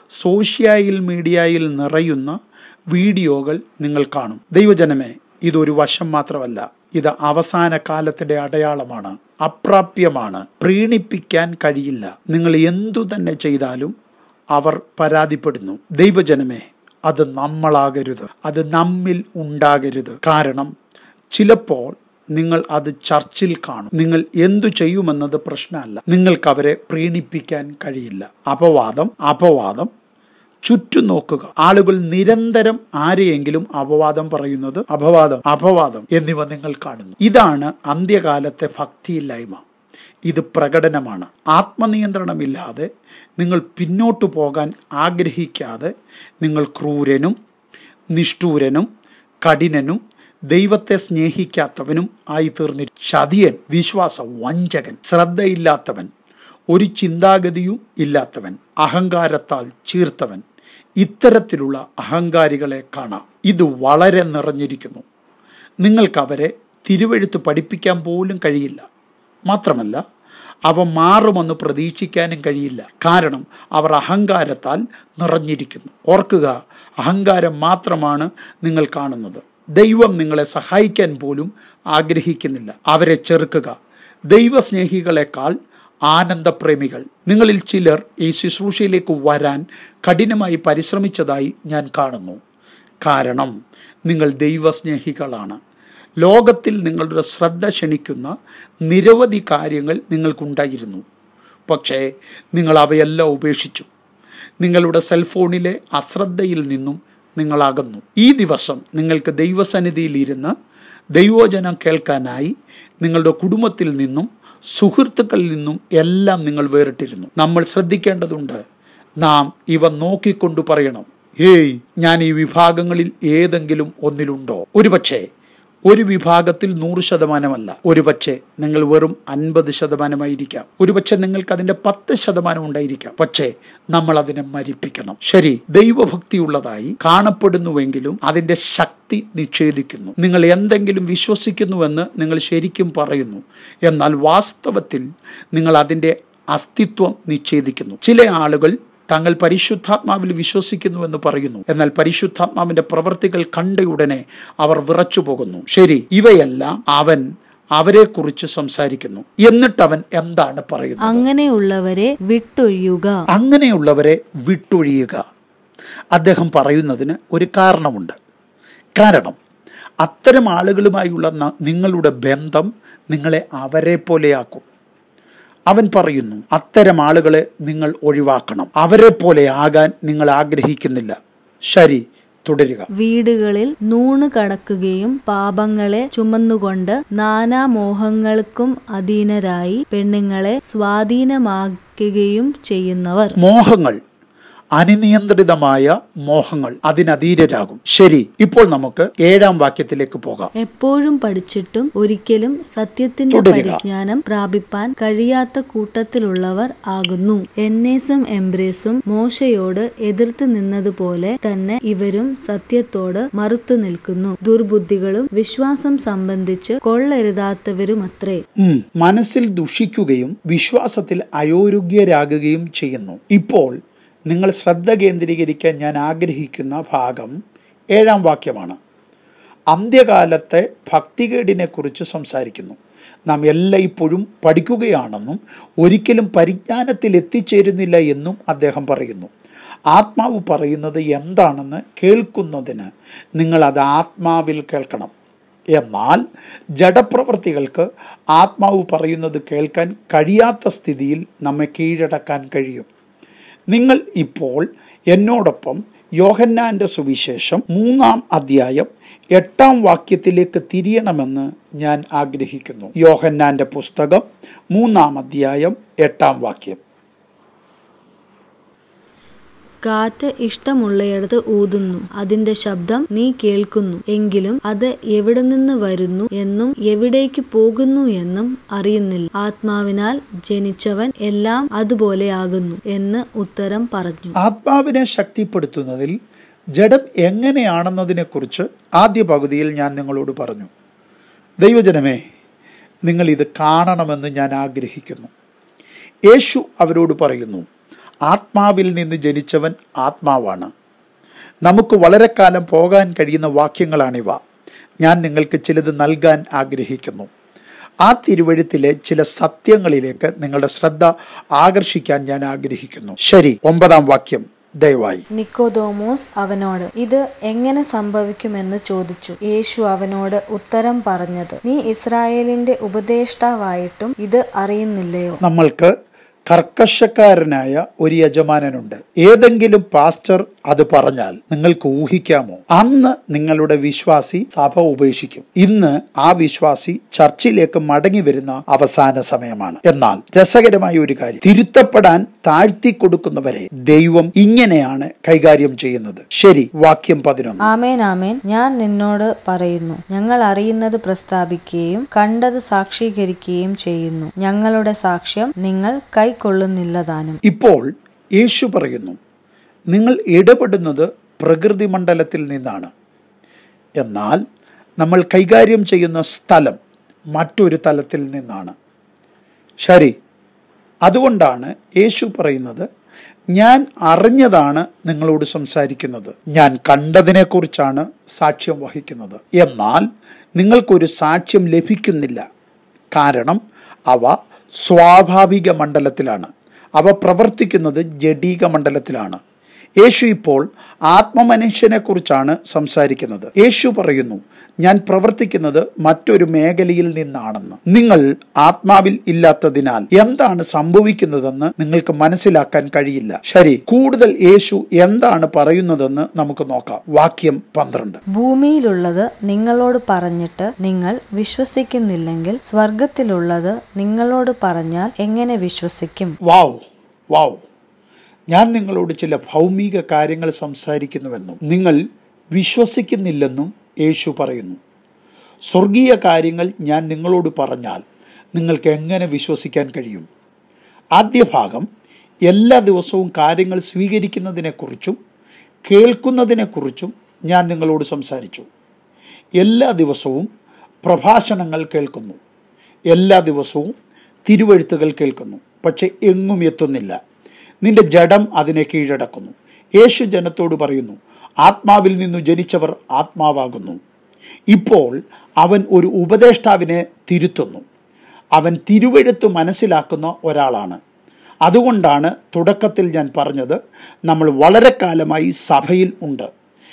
സോഷ്യൽ മീഡിയയിൽ നിറയുന്ന വീഡിയോകൾ നിങ്ങൾ കാണും ദൈവജനമേ ഇതൊരു വശം മാത്രമല്ല ഇത് അവസാന കാലത്തിന്റെ അടയാളമാണ് അപ്രാപ്യമാണ് പ്രീണിപ്പിക്കാൻ കഴിയില്ല നിങ്ങൾ എന്തു തന്നെ ചെയ്താലും അവർ പരാതിപ്പെടുന്നു ദൈവജനമേ അത് നമ്മളാകരുത് അത് നമ്മിൽ ഉണ്ടാകരുത് കാരണം ചിലപ്പോൾ നിങ്ങൾ അത് ചർച്ചിൽ കാണും നിങ്ങൾ എന്തു ചെയ്യുമെന്നത് പ്രശ്നമല്ല നിങ്ങൾക്ക് അവരെ പ്രീണിപ്പിക്കാൻ കഴിയില്ല അപവാദം അപവാദം ചുറ്റും നോക്കുക ആളുകൾ നിരന്തരം ആരെയെങ്കിലും അപവാദം പറയുന്നത് അപവാദം അപവാദം എന്നിവ നിങ്ങൾ കാണുന്നു ഇതാണ് അന്ത്യകാലത്തെ ഭക്തിയില്ലായ്മ ഇത് പ്രകടനമാണ് ആത്മനിയന്ത്രണമില്ലാതെ നിങ്ങൾ പിന്നോട്ടു പോകാൻ ആഗ്രഹിക്കാതെ നിങ്ങൾ ക്രൂരനും നിഷ്ഠൂരനും കഠിനനും ദൈവത്തെ സ്നേഹിക്കാത്തവനും ആയി തീർന്നി ചതിയൻ വിശ്വാസ വഞ്ചകൻ ശ്രദ്ധയില്ലാത്തവൻ ഒരു ചിന്താഗതിയും ഇല്ലാത്തവൻ അഹങ്കാരത്താൽ ചീർത്തവൻ ഇത്തരത്തിലുള്ള അഹങ്കാരികളെ കാണാം ഇത് വളരെ നിറഞ്ഞിരിക്കുന്നു നിങ്ങൾക്ക് അവരെ തിരുവെഴുത്ത് പഠിപ്പിക്കാൻ പോലും കഴിയില്ല മാത്രമല്ല അവ മാറുമെന്ന് പ്രതീക്ഷിക്കാനും കഴിയില്ല കാരണം അവർ അഹങ്കാരത്താൽ നിറഞ്ഞിരിക്കുന്നു ഓർക്കുക അഹങ്കാരം മാത്രമാണ് നിങ്ങൾ കാണുന്നത് ദൈവം നിങ്ങളെ സഹായിക്കാൻ പോലും ആഗ്രഹിക്കുന്നില്ല അവരെ ചെറുക്കുക ദൈവസ്നേഹികളെക്കാൾ ആനന്ദപ്രേമികൾ നിങ്ങളിൽ ചിലർ ഈ ശുശ്രൂഷയിലേക്ക് വരാൻ കഠിനമായി പരിശ്രമിച്ചതായി ഞാൻ കാണുന്നു കാരണം നിങ്ങൾ ദൈവസ്നേഹികളാണ് ലോകത്തിൽ നിങ്ങളുടെ ശ്രദ്ധ ക്ഷണിക്കുന്ന നിരവധി കാര്യങ്ങൾ നിങ്ങൾക്കുണ്ടായിരുന്നു പക്ഷേ നിങ്ങൾ അവയെല്ലാം ഉപേക്ഷിച്ചു നിങ്ങളുടെ സെൽഫോണിലെ അശ്രദ്ധയിൽ നിന്നും നിങ്ങളാകുന്നു ഈ ദിവസം നിങ്ങൾക്ക് ദൈവസന്നിധിയിൽ ഇരുന്ന് ദൈവോചനം കേൾക്കാനായി നിങ്ങളുടെ കുടുംബത്തിൽ നിന്നും സുഹൃത്തുക്കളിൽ നിന്നും എല്ലാം നിങ്ങൾ വേറിട്ടിരുന്നു നമ്മൾ ശ്രദ്ധിക്കേണ്ടതുണ്ട് നാം ഇവ നോക്കിക്കൊണ്ടു പറയണം ഏയ് ഞാൻ ഈ വിഭാഗങ്ങളിൽ ഏതെങ്കിലും ഒന്നിലുണ്ടോ ഒരുപക്ഷെ ഒരു വിഭാഗത്തിൽ നൂറ് ശതമാനമല്ല ഒരുപക്ഷെ നിങ്ങൾ വെറും അൻപത് ശതമാനമായിരിക്കാം ഒരുപക്ഷെ നിങ്ങൾക്ക് അതിന്റെ പത്ത് ശതമാനം ഉണ്ടായിരിക്കാം പക്ഷേ നമ്മൾ അതിനെ മരിപ്പിക്കണം ശരി ദൈവഭക്തിയുള്ളതായി കാണപ്പെടുന്നുവെങ്കിലും അതിന്റെ ശക്തി നിഷേധിക്കുന്നു നിങ്ങൾ എന്തെങ്കിലും വിശ്വസിക്കുന്നുവെന്ന് നിങ്ങൾ ശരിക്കും പറയുന്നു എന്നാൽ വാസ്തവത്തിൽ നിങ്ങൾ അതിന്റെ അസ്തിത്വം നിഷേധിക്കുന്നു ചില ആളുകൾ തങ്ങൾ പരിശുദ്ധാത്മാവിൽ വിശ്വസിക്കുന്നുവെന്ന് പറയുന്നു എന്നാൽ പരിശുദ്ധാത്മാവിന്റെ പ്രവൃത്തികൾ കണ്ടയുടനെ അവർ വിറച്ചു പോകുന്നു ശരി ഇവയെല്ലാം അവൻ അവരെ കുറിച്ച് സംസാരിക്കുന്നു എന്നിട്ട് അവൻ എന്താണ് പറയുന്നത് അങ്ങനെയുള്ളവരെ വിട്ടൊഴിയുക അങ്ങനെയുള്ളവരെ വിട്ടൊഴിയുക അദ്ദേഹം പറയുന്നതിന് ഒരു കാരണമുണ്ട് കാരണം അത്തരം ആളുകളുമായുള്ള ന- നിങ്ങളുടെ ബന്ധം നിങ്ങളെ അവരെ പോലെയാക്കും അവൻ പറയുന്നു അത്തരം ആളുകളെ നിങ്ങൾ ഒഴിവാക്കണം അവരെ പോലെ ആകാൻ നിങ്ങൾ ആഗ്രഹിക്കുന്നില്ല ശരി തുടരുക വീടുകളിൽ നൂണ് കടക്കുകയും പാപങ്ങളെ ചുമന്നുകൊണ്ട് നാനാ മോഹങ്ങൾക്കും അധീനരായി പെണ്ണുങ്ങളെ സ്വാധീനമാക്കുകയും ചെയ്യുന്നവർ മോഹങ്ങൾ അനിയന്ത്രിതമായ മോഹങ്ങൾ അതിനധീരരാകും ശരി ഇപ്പോൾ നമുക്ക് ഏഴാം വാക്യത്തിലേക്ക് പോകാം എപ്പോഴും പഠിച്ചിട്ടും ഒരിക്കലും സത്യത്തിന്റെ തുടരുക. പരിജ്ഞാനം പ്രാപിപ്പാൻ കഴിയാത്ത കൂട്ടത്തിലുള്ളവർ ആകുന്നു എന്നേസും എംബ്രേസും മോശയോട് എതിർത്ത് നിന്നതുപോലെ തന്നെ ഇവരും സത്യത്തോട് മറുത്തു നിൽക്കുന്നു ദുർബുദ്ധികളും വിശ്വാസം സംബന്ധിച്ച് കൊള്ളരുതാത്തവരുമത്രേ ഉം. മനസ്സിൽ ദുഷിക്കുകയും വിശ്വാസത്തിൽ അയോഗ്യരാകുകയും ചെയ്യുന്നു ഇപ്പോൾ നിങ്ങൾ ശ്രദ്ധ കേന്ദ്രീകരിക്കാൻ ഞാൻ ആഗ്രഹിക്കുന്ന ഭാഗം ഏഴാം വാക്യമാണ് അന്ത്യകാലത്തെ ഭക്തികേടിനെ കുറിച്ച് സംസാരിക്കുന്നു നാം എല്ലായ്പ്പോഴും പഠിക്കുകയാണെന്നും ഒരിക്കലും പരിജ്ഞാനത്തിൽ എത്തിച്ചേരുന്നില്ല എന്നും അദ്ദേഹം പറയുന്നു ആത്മാവ് പറയുന്നത് എന്താണെന്ന് കേൾക്കുന്നതിന് നിങ്ങൾ അത് ആത്മാവിൽ കേൾക്കണം എന്നാൽ ജഡപ്രവൃത്തികൾക്ക് ആത്മാവ് പറയുന്നത് കേൾക്കാൻ കഴിയാത്ത സ്ഥിതിയിൽ നമ്മെ കീഴടക്കാൻ കഴിയും നിങ്ങൾ ഇപ്പോൾ എന്നോടൊപ്പം യോഹന്നാന്റെ സുവിശേഷം മൂന്നാം അധ്യായം എട്ടാം വാക്യത്തിലേക്ക് തിരിയണമെന്ന് ഞാൻ ആഗ്രഹിക്കുന്നു യോഹന്നാന്റെ പുസ്തകം മൂന്നാം അധ്യായം എട്ടാം വാക്യം കാറ്റ് ഇഷ്ടമുള്ളയിടത്ത് ഊതുന്നു അതിന്റെ ശബ്ദം നീ കേൾക്കുന്നു എങ്കിലും അത് എവിടെ നിന്ന് വരുന്നു എന്നും എവിടേക്ക് പോകുന്നു എന്നും അറിയുന്നില്ല ആത്മാവിനാൽ ജനിച്ചവൻ എല്ലാം അതുപോലെയാകുന്നു എന്ന് ഉത്തരം പറഞ്ഞു ആത്മാവിനെ ശക്തിപ്പെടുത്തുന്നതിൽ ജഡം എങ്ങനെയാണെന്നതിനെക്കുറിച്ച് ആദ്യ പകുതിയിൽ ഞാൻ നിങ്ങളോട് പറഞ്ഞു ദൈവജനമേ നിങ്ങൾ ഇത് കാണണമെന്ന് ഞാൻ ആഗ്രഹിക്കുന്നു യേശു അവരോട് പറയുന്നു ആത്മാവിൽ നിന്ന് ജനിച്ചവൻ ആത്മാവാണ് നമുക്ക് വളരെ കാലം പോകാൻ കഴിയുന്ന വാക്യങ്ങളാണിവ ഞാൻ നിങ്ങൾക്ക് ചിലത് നൽകാൻ ആഗ്രഹിക്കുന്നു ആ തിരുവഴുത്തിലെ ചില സത്യങ്ങളിലേക്ക് നിങ്ങളുടെ ശ്രദ്ധ ആകർഷിക്കാൻ ഞാൻ ആഗ്രഹിക്കുന്നു ശരി ഒമ്പതാം വാക്യം ദയവായി നിക്കോദോമോസ് അവനോട് ഇത് എങ്ങനെ സംഭവിക്കുമെന്ന് ചോദിച്ചു യേശു അവനോട് ഉത്തരം പറഞ്ഞത് നീ ഇസ്രായേലിന്റെ ഉപദേഷ്ടാവായിട്ടും ഇത് അറിയുന്നില്ലയോ നമ്മൾക്ക് കർക്കശക്കാരനായ ഒരു യജമാനനുണ്ട് ഏതെങ്കിലും പാസ്റ്റർ അത് പറഞ്ഞാൽ നിങ്ങൾക്ക് ഊഹിക്കാമോ അന്ന് നിങ്ങളുടെ വിശ്വാസി സഭ ഉപേക്ഷിക്കും ഇന്ന് ആ വിശ്വാസി ചർച്ചിലേക്ക് മടങ്ങി വരുന്ന അവസാന സമയമാണ് എന്നാൽ രസകരമായ ഒരു കാര്യം തിരുത്തപ്പെടാൻ താഴ്ത്തി കൊടുക്കുന്നവരെ ദൈവം ഇങ്ങനെയാണ് കൈകാര്യം ചെയ്യുന്നത് ശരി വാക്യം പതിനൊന്ന് ആമേൻ ആമേൻ ഞാൻ നിന്നോട് പറയുന്നു ഞങ്ങൾ അറിയുന്നത് പ്രസ്താവിക്കുകയും കണ്ടത് സാക്ഷീകരിക്കുകയും ചെയ്യുന്നു ഞങ്ങളുടെ സാക്ഷ്യം നിങ്ങൾ കൈക്കൊള്ളുന്നില്ല താനും ഇപ്പോൾ യേശു പറയുന്നു നിങ്ങൾ ഇടപെടുന്നത് പ്രകൃതി മണ്ഡലത്തിൽ നിന്നാണ് എന്നാൽ നമ്മൾ കൈകാര്യം ചെയ്യുന്ന സ്ഥലം മറ്റൊരു തലത്തിൽ നിന്നാണ് ശരി അതുകൊണ്ടാണ് യേശു പറയുന്നത് ഞാൻ അറിഞ്ഞതാണ് നിങ്ങളോട് സംസാരിക്കുന്നത് ഞാൻ കണ്ടതിനെക്കുറിച്ചാണ് സാക്ഷ്യം വഹിക്കുന്നത് എന്നാൽ നിങ്ങൾക്കൊരു സാക്ഷ്യം ലഭിക്കുന്നില്ല കാരണം അവ സ്വാഭാവിക മണ്ഡലത്തിലാണ് അവ പ്രവർത്തിക്കുന്നത് ജഡീക മണ്ഡലത്തിലാണ് യേശു ഇപ്പോൾ ആത്മമനുഷ്യനെ കുറിച്ചാണ് സംസാരിക്കുന്നത് യേശു പറയുന്നു ഞാൻ പ്രവർത്തിക്കുന്നത് മറ്റൊരു മേഖലയിൽ നിന്നാണെന്ന് നിങ്ങൾ ആത്മാവിൽ ഇല്ലാത്തതിനാൽ എന്താണ് സംഭവിക്കുന്നതെന്ന് നിങ്ങൾക്ക് മനസ്സിലാക്കാൻ കഴിയില്ല ശരി കൂടുതൽ യേശു എന്താണ് പറയുന്നതെന്ന് നമുക്ക് നോക്കാം വാക്യം പന്ത്രണ്ട് ഭൂമിയിലുള്ളത് നിങ്ങളോട് പറഞ്ഞിട്ട് നിങ്ങൾ വിശ്വസിക്കുന്നില്ലെങ്കിൽ സ്വർഗത്തിലുള്ളത് നിങ്ങളോട് പറഞ്ഞാൽ എങ്ങനെ വിശ്വസിക്കും വാവ് വാവ് ഞാൻ നിങ്ങളോട് ചില ഭൗമിക കാര്യങ്ങൾ സംസാരിക്കുന്നുവെന്നും നിങ്ങൾ വിശ്വസിക്കുന്നില്ലെന്നും യേശു പറയുന്നു സ്വർഗീയ കാര്യങ്ങൾ ഞാൻ നിങ്ങളോട് പറഞ്ഞാൽ നിങ്ങൾക്ക് എങ്ങനെ വിശ്വസിക്കാൻ കഴിയും ആദ്യ ഭാഗം എല്ലാ ദിവസവും കാര്യങ്ങൾ സ്വീകരിക്കുന്നതിനെക്കുറിച്ചും കേൾക്കുന്നതിനെക്കുറിച്ചും ഞാൻ നിങ്ങളോട് സംസാരിച്ചു എല്ലാ ദിവസവും പ്രഭാഷണങ്ങൾ കേൾക്കുന്നു എല്ലാ ദിവസവും തിരുവഴുത്തുകൾ കേൾക്കുന്നു പക്ഷെ എങ്ങും എത്തുന്നില്ല നിന്റെ ജഡം അതിനെ കീഴടക്കുന്നു യേശു ജനത്തോട് പറയുന്നു ആത്മാവിൽ നിന്നു ജനിച്ചവർ ആത്മാവാകുന്നു ഇപ്പോൾ അവൻ ഒരു ഉപദേഷ്ടാവിനെ തിരുത്തുന്നു അവൻ തിരുവെഴുത്ത് മനസ്സിലാക്കുന്ന ഒരാളാണ് അതുകൊണ്ടാണ് തുടക്കത്തിൽ ഞാൻ പറഞ്ഞത് നമ്മൾ വളരെ കാലമായി സഭയിൽ ഉണ്ട്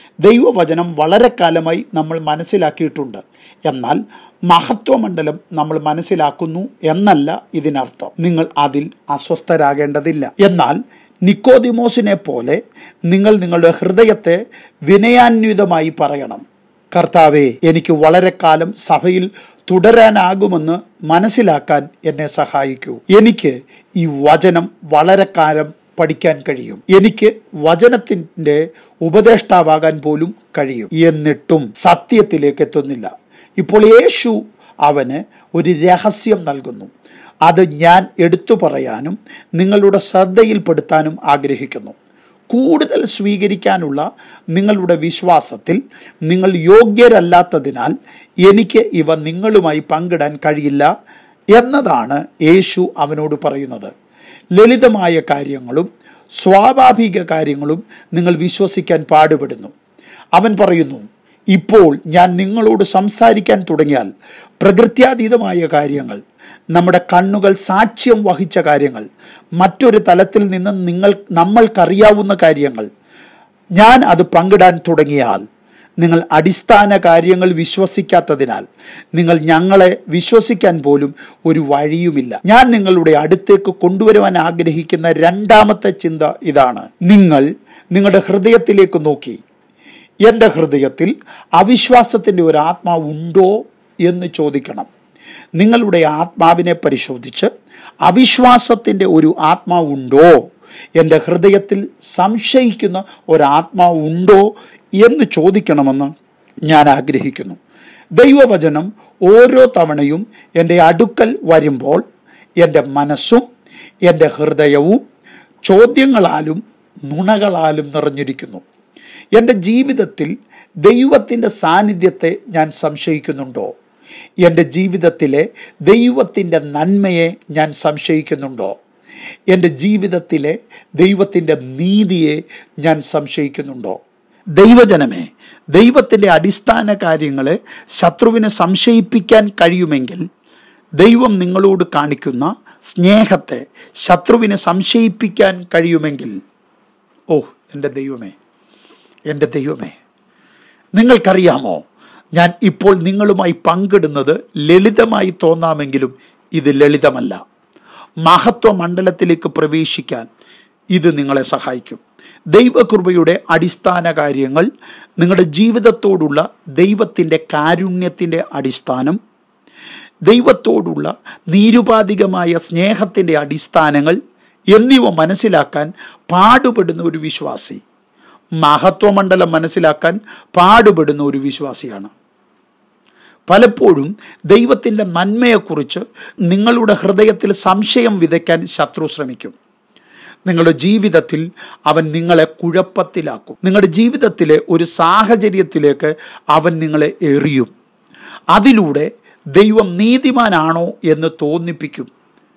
ദൈവവചനം വളരെ കാലമായി നമ്മൾ മനസ്സിലാക്കിയിട്ടുണ്ട് എന്നാൽ മഹത്വമണ്ഡലം നമ്മൾ മനസ്സിലാക്കുന്നു എന്നല്ല ഇതിനർത്ഥം നിങ്ങൾ അതിൽ അസ്വസ്ഥരാകേണ്ടതില്ല എന്നാൽ നിക്കോദിമോസിനെ പോലെ നിങ്ങൾ നിങ്ങളുടെ ഹൃദയത്തെ വിനയാന്വിതമായി പറയണം കർത്താവെ എനിക്ക് വളരെ കാലം സഭയിൽ തുടരാനാകുമെന്ന് മനസ്സിലാക്കാൻ എന്നെ സഹായിക്കൂ എനിക്ക് ഈ വചനം വളരെ കാലം പഠിക്കാൻ കഴിയും എനിക്ക് വചനത്തിന്റെ ഉപദേഷ്ടാവാകാൻ പോലും കഴിയും എന്നിട്ടും സത്യത്തിലേക്ക് എത്തുന്നില്ല ഇപ്പോൾ യേശു അവന് ഒരു രഹസ്യം നൽകുന്നു അത് ഞാൻ എടുത്തു പറയാനും നിങ്ങളുടെ ശ്രദ്ധയിൽപ്പെടുത്താനും ആഗ്രഹിക്കുന്നു കൂടുതൽ സ്വീകരിക്കാനുള്ള നിങ്ങളുടെ വിശ്വാസത്തിൽ നിങ്ങൾ യോഗ്യരല്ലാത്തതിനാൽ എനിക്ക് ഇവ നിങ്ങളുമായി പങ്കിടാൻ കഴിയില്ല എന്നതാണ് യേശു അവനോട് പറയുന്നത് ലളിതമായ കാര്യങ്ങളും സ്വാഭാവിക കാര്യങ്ങളും നിങ്ങൾ വിശ്വസിക്കാൻ പാടുപെടുന്നു അവൻ പറയുന്നു ഇപ്പോൾ ഞാൻ നിങ്ങളോട് സംസാരിക്കാൻ തുടങ്ങിയാൽ പ്രകൃത്യാതീതമായ കാര്യങ്ങൾ നമ്മുടെ കണ്ണുകൾ സാക്ഷ്യം വഹിച്ച കാര്യങ്ങൾ മറ്റൊരു തലത്തിൽ നിന്ന് നിങ്ങൾ നമ്മൾക്കറിയാവുന്ന കാര്യങ്ങൾ ഞാൻ അത് പങ്കിടാൻ തുടങ്ങിയാൽ നിങ്ങൾ അടിസ്ഥാന കാര്യങ്ങൾ വിശ്വസിക്കാത്തതിനാൽ നിങ്ങൾ ഞങ്ങളെ വിശ്വസിക്കാൻ പോലും ഒരു വഴിയുമില്ല ഞാൻ നിങ്ങളുടെ അടുത്തേക്ക് കൊണ്ടുവരുവാൻ ആഗ്രഹിക്കുന്ന രണ്ടാമത്തെ ചിന്ത ഇതാണ് നിങ്ങൾ നിങ്ങളുടെ ഹൃദയത്തിലേക്ക് നോക്കി എൻ്റെ ഹൃദയത്തിൽ അവിശ്വാസത്തിൻ്റെ ഒരു ആത്മാവ് ഉണ്ടോ എന്ന് ചോദിക്കണം നിങ്ങളുടെ ആത്മാവിനെ പരിശോധിച്ച് അവിശ്വാസത്തിൻ്റെ ഒരു ആത്മാവുണ്ടോ എൻ്റെ ഹൃദയത്തിൽ സംശയിക്കുന്ന ഒരാത്മാവ് ഉണ്ടോ എന്ന് ചോദിക്കണമെന്ന് ഞാൻ ആഗ്രഹിക്കുന്നു ദൈവവചനം ഓരോ തവണയും എൻ്റെ അടുക്കൽ വരുമ്പോൾ എൻ്റെ മനസ്സും എൻ്റെ ഹൃദയവും ചോദ്യങ്ങളാലും നുണകളാലും നിറഞ്ഞിരിക്കുന്നു എൻ്റെ ജീവിതത്തിൽ ദൈവത്തിൻ്റെ സാന്നിധ്യത്തെ ഞാൻ സംശയിക്കുന്നുണ്ടോ എൻ്റെ ജീവിതത്തിലെ ദൈവത്തിൻ്റെ നന്മയെ ഞാൻ സംശയിക്കുന്നുണ്ടോ എൻ്റെ ജീവിതത്തിലെ ദൈവത്തിൻ്റെ നീതിയെ ഞാൻ സംശയിക്കുന്നുണ്ടോ ദൈവജനമേ ദൈവത്തിൻ്റെ അടിസ്ഥാന കാര്യങ്ങളെ ശത്രുവിനെ സംശയിപ്പിക്കാൻ കഴിയുമെങ്കിൽ ദൈവം നിങ്ങളോട് കാണിക്കുന്ന സ്നേഹത്തെ ശത്രുവിനെ സംശയിപ്പിക്കാൻ കഴിയുമെങ്കിൽ ഓ എൻ്റെ ദൈവമേ എൻ്റെ ദൈവമേ നിങ്ങൾക്കറിയാമോ ഞാൻ ഇപ്പോൾ നിങ്ങളുമായി പങ്കിടുന്നത് ലളിതമായി തോന്നാമെങ്കിലും ഇത് ലളിതമല്ല മഹത്വ മണ്ഡലത്തിലേക്ക് പ്രവേശിക്കാൻ ഇത് നിങ്ങളെ സഹായിക്കും ദൈവകൃപയുടെ അടിസ്ഥാന കാര്യങ്ങൾ നിങ്ങളുടെ ജീവിതത്തോടുള്ള ദൈവത്തിൻ്റെ കാരുണ്യത്തിൻ്റെ അടിസ്ഥാനം ദൈവത്തോടുള്ള നിരുപാധികമായ സ്നേഹത്തിൻ്റെ അടിസ്ഥാനങ്ങൾ എന്നിവ മനസ്സിലാക്കാൻ പാടുപെടുന്ന ഒരു വിശ്വാസി മഹത്വമണ്ഡലം മനസ്സിലാക്കാൻ പാടുപെടുന്ന ഒരു വിശ്വാസിയാണ് പലപ്പോഴും ദൈവത്തിൻ്റെ നന്മയെക്കുറിച്ച് നിങ്ങളുടെ ഹൃദയത്തിൽ സംശയം വിതയ്ക്കാൻ ശത്രു ശ്രമിക്കും നിങ്ങളുടെ ജീവിതത്തിൽ അവൻ നിങ്ങളെ കുഴപ്പത്തിലാക്കും നിങ്ങളുടെ ജീവിതത്തിലെ ഒരു സാഹചര്യത്തിലേക്ക് അവൻ നിങ്ങളെ എറിയും അതിലൂടെ ദൈവം നീതിമാനാണോ എന്ന് തോന്നിപ്പിക്കും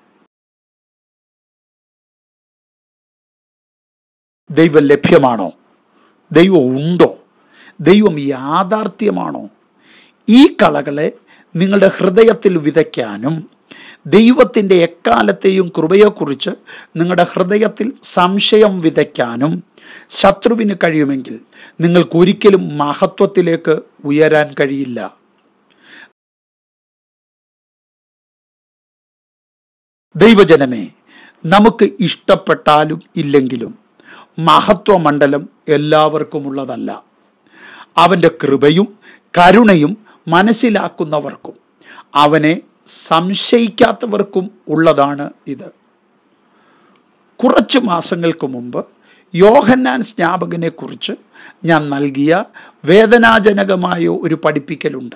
ദൈവം ലഭ്യമാണോ ദൈവം ഉണ്ടോ ദൈവം യാഥാർത്ഥ്യമാണോ ഈ കളകളെ നിങ്ങളുടെ ഹൃദയത്തിൽ വിതയ്ക്കാനും ദൈവത്തിൻ്റെ എക്കാലത്തെയും കൃപയെക്കുറിച്ച് നിങ്ങളുടെ ഹൃദയത്തിൽ സംശയം വിതയ്ക്കാനും ശത്രുവിന് കഴിയുമെങ്കിൽ നിങ്ങൾക്ക് ഒരിക്കലും മഹത്വത്തിലേക്ക് ഉയരാൻ കഴിയില്ല ദൈവജനമേ നമുക്ക് ഇഷ്ടപ്പെട്ടാലും ഇല്ലെങ്കിലും മഹത്വമണ്ഡലം എല്ലാവർക്കും ഉള്ളതല്ല അവൻ്റെ കൃപയും കരുണയും മനസ്സിലാക്കുന്നവർക്കും അവനെ സംശയിക്കാത്തവർക്കും ഉള്ളതാണ് ഇത് കുറച്ച് മാസങ്ങൾക്ക് മുമ്പ് യോഹന്നാൻ സ്നാപകനെ കുറിച്ച് ഞാൻ നൽകിയ വേദനാജനകമായ ഒരു പഠിപ്പിക്കലുണ്ട്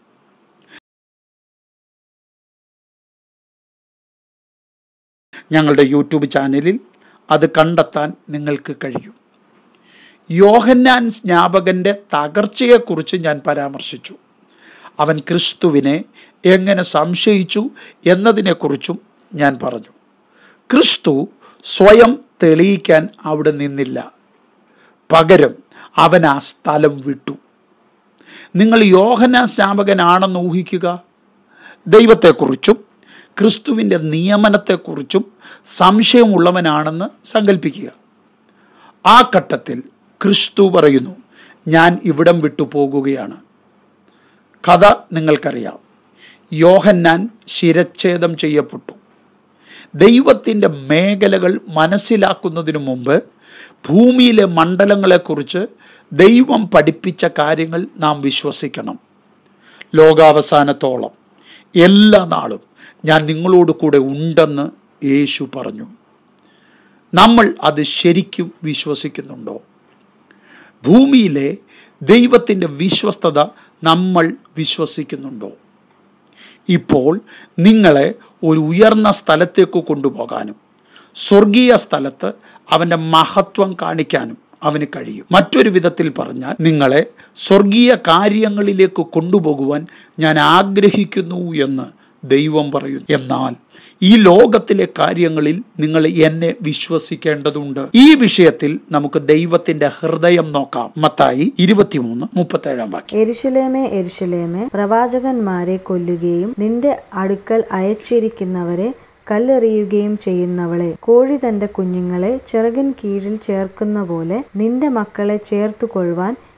ഞങ്ങളുടെ യൂട്യൂബ് ചാനലിൽ അത് കണ്ടെത്താൻ നിങ്ങൾക്ക് കഴിയും യോഹന്നാൻ സ്നാപകന്റെ തകർച്ചയെക്കുറിച്ച് ഞാൻ പരാമർശിച്ചു അവൻ ക്രിസ്തുവിനെ എങ്ങനെ സംശയിച്ചു എന്നതിനെക്കുറിച്ചും ഞാൻ പറഞ്ഞു ക്രിസ്തു സ്വയം തെളിയിക്കാൻ അവിടെ നിന്നില്ല പകരം അവൻ ആ സ്ഥലം വിട്ടു നിങ്ങൾ യോഹന്നാൻ സ്നാപകനാണെന്ന് ഊഹിക്കുക ദൈവത്തെക്കുറിച്ചും ക്രിസ്തുവിൻ്റെ നിയമനത്തെക്കുറിച്ചും സംശയമുള്ളവനാണെന്ന് സങ്കല്പിക്കുക ആ ഘട്ടത്തിൽ ക്രിസ്തു പറയുന്നു ഞാൻ ഇവിടം വിട്ടു പോകുകയാണ് കഥ നിങ്ങൾക്കറിയാം യോഹന്നാൻ ശിരച്ഛേദം ചെയ്യപ്പെട്ടു ദൈവത്തിൻ്റെ മേഖലകൾ മനസ്സിലാക്കുന്നതിനു മുമ്പ് ഭൂമിയിലെ മണ്ഡലങ്ങളെക്കുറിച്ച് ദൈവം പഠിപ്പിച്ച കാര്യങ്ങൾ നാം വിശ്വസിക്കണം ലോകാവസാനത്തോളം എല്ലാ നാളും ഞാൻ നിങ്ങളോട് കൂടെ ഉണ്ടെന്ന് യേശു പറഞ്ഞു നമ്മൾ അത് ശരിക്കും വിശ്വസിക്കുന്നുണ്ടോ ഭൂമിയിലെ ദൈവത്തിൻ്റെ വിശ്വസ്തത നമ്മൾ വിശ്വസിക്കുന്നുണ്ടോ ഇപ്പോൾ നിങ്ങളെ ഒരു ഉയർന്ന സ്ഥലത്തേക്ക് കൊണ്ടുപോകാനും സ്വർഗീയ സ്ഥലത്ത് അവൻ്റെ മഹത്വം കാണിക്കാനും അവന് കഴിയും മറ്റൊരു വിധത്തിൽ പറഞ്ഞാൽ നിങ്ങളെ സ്വർഗീയ കാര്യങ്ങളിലേക്ക് കൊണ്ടുപോകുവാൻ ഞാൻ ആഗ്രഹിക്കുന്നു എന്ന് ദൈവം പറയുന്നു എന്നാൽ ഈ ലോകത്തിലെ കാര്യങ്ങളിൽ നിങ്ങൾ എന്നെ വിശ്വസിക്കേണ്ടതുണ്ട് ഈ വിഷയത്തിൽ നമുക്ക് ദൈവത്തിന്റെ ഹൃദയം നോക്കാം മത്തായി ഇരുപത്തിമൂന്ന് മുപ്പത്തേഴാം വാക്യം എരുശലേമേ എരുശലേമേ പ്രവാചകന്മാരെ കൊല്ലുകയും നിന്റെ അടുക്കൽ അയച്ചിരിക്കുന്നവരെ കല്ലെറിയുകയും ചെയ്യുന്നവളെ കോഴി തന്റെ കുഞ്ഞുങ്ങളെ ചിറകിൻ കീഴിൽ ചേർക്കുന്ന പോലെ നിന്റെ മക്കളെ ചേർത്തുകൊള്ളുവാൻ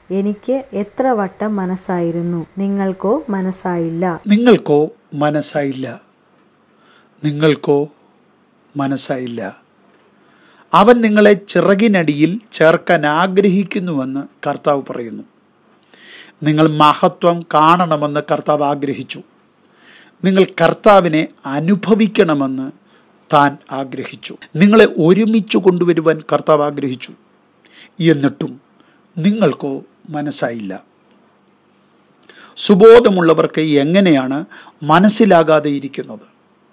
എനിക്ക് എത്ര വട്ടം മനസ്സായിരുന്നു നിങ്ങൾക്കോ മനസ്സായില്ല നിങ്ങൾക്കോ മനസ്സായില്ല നിങ്ങൾക്കോ മനസ്സായില്ല അവൻ നിങ്ങളെ ചിറകിനടിയിൽ ചേർക്കാൻ ആഗ്രഹിക്കുന്നുവെന്ന് കർത്താവ് പറയുന്നു നിങ്ങൾ മഹത്വം കാണണമെന്ന് കർത്താവ് ആഗ്രഹിച്ചു നിങ്ങൾ കർത്താവിനെ അനുഭവിക്കണമെന്ന് താൻ ആഗ്രഹിച്ചു നിങ്ങളെ ഒരുമിച്ച് കൊണ്ടുവരുവാൻ കർത്താവ് ആഗ്രഹിച്ചു എന്നിട്ടും നിങ്ങൾക്കോ മനസ്സായില്ല സുബോധമുള്ളവർക്ക് എങ്ങനെയാണ് മനസ്സിലാകാതെ ഇരിക്കുന്നത്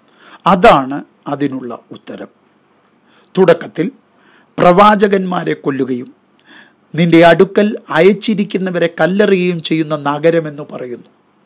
അതാണ് അതിനുള്ള ഉത്തരം തുടക്കത്തിൽ പ്രവാചകന്മാരെ കൊല്ലുകയും നിന്റെ അടുക്കൽ അയച്ചിരിക്കുന്നവരെ കല്ലെറിയുകയും ചെയ്യുന്ന നഗരമെന്ന് പറയുന്നു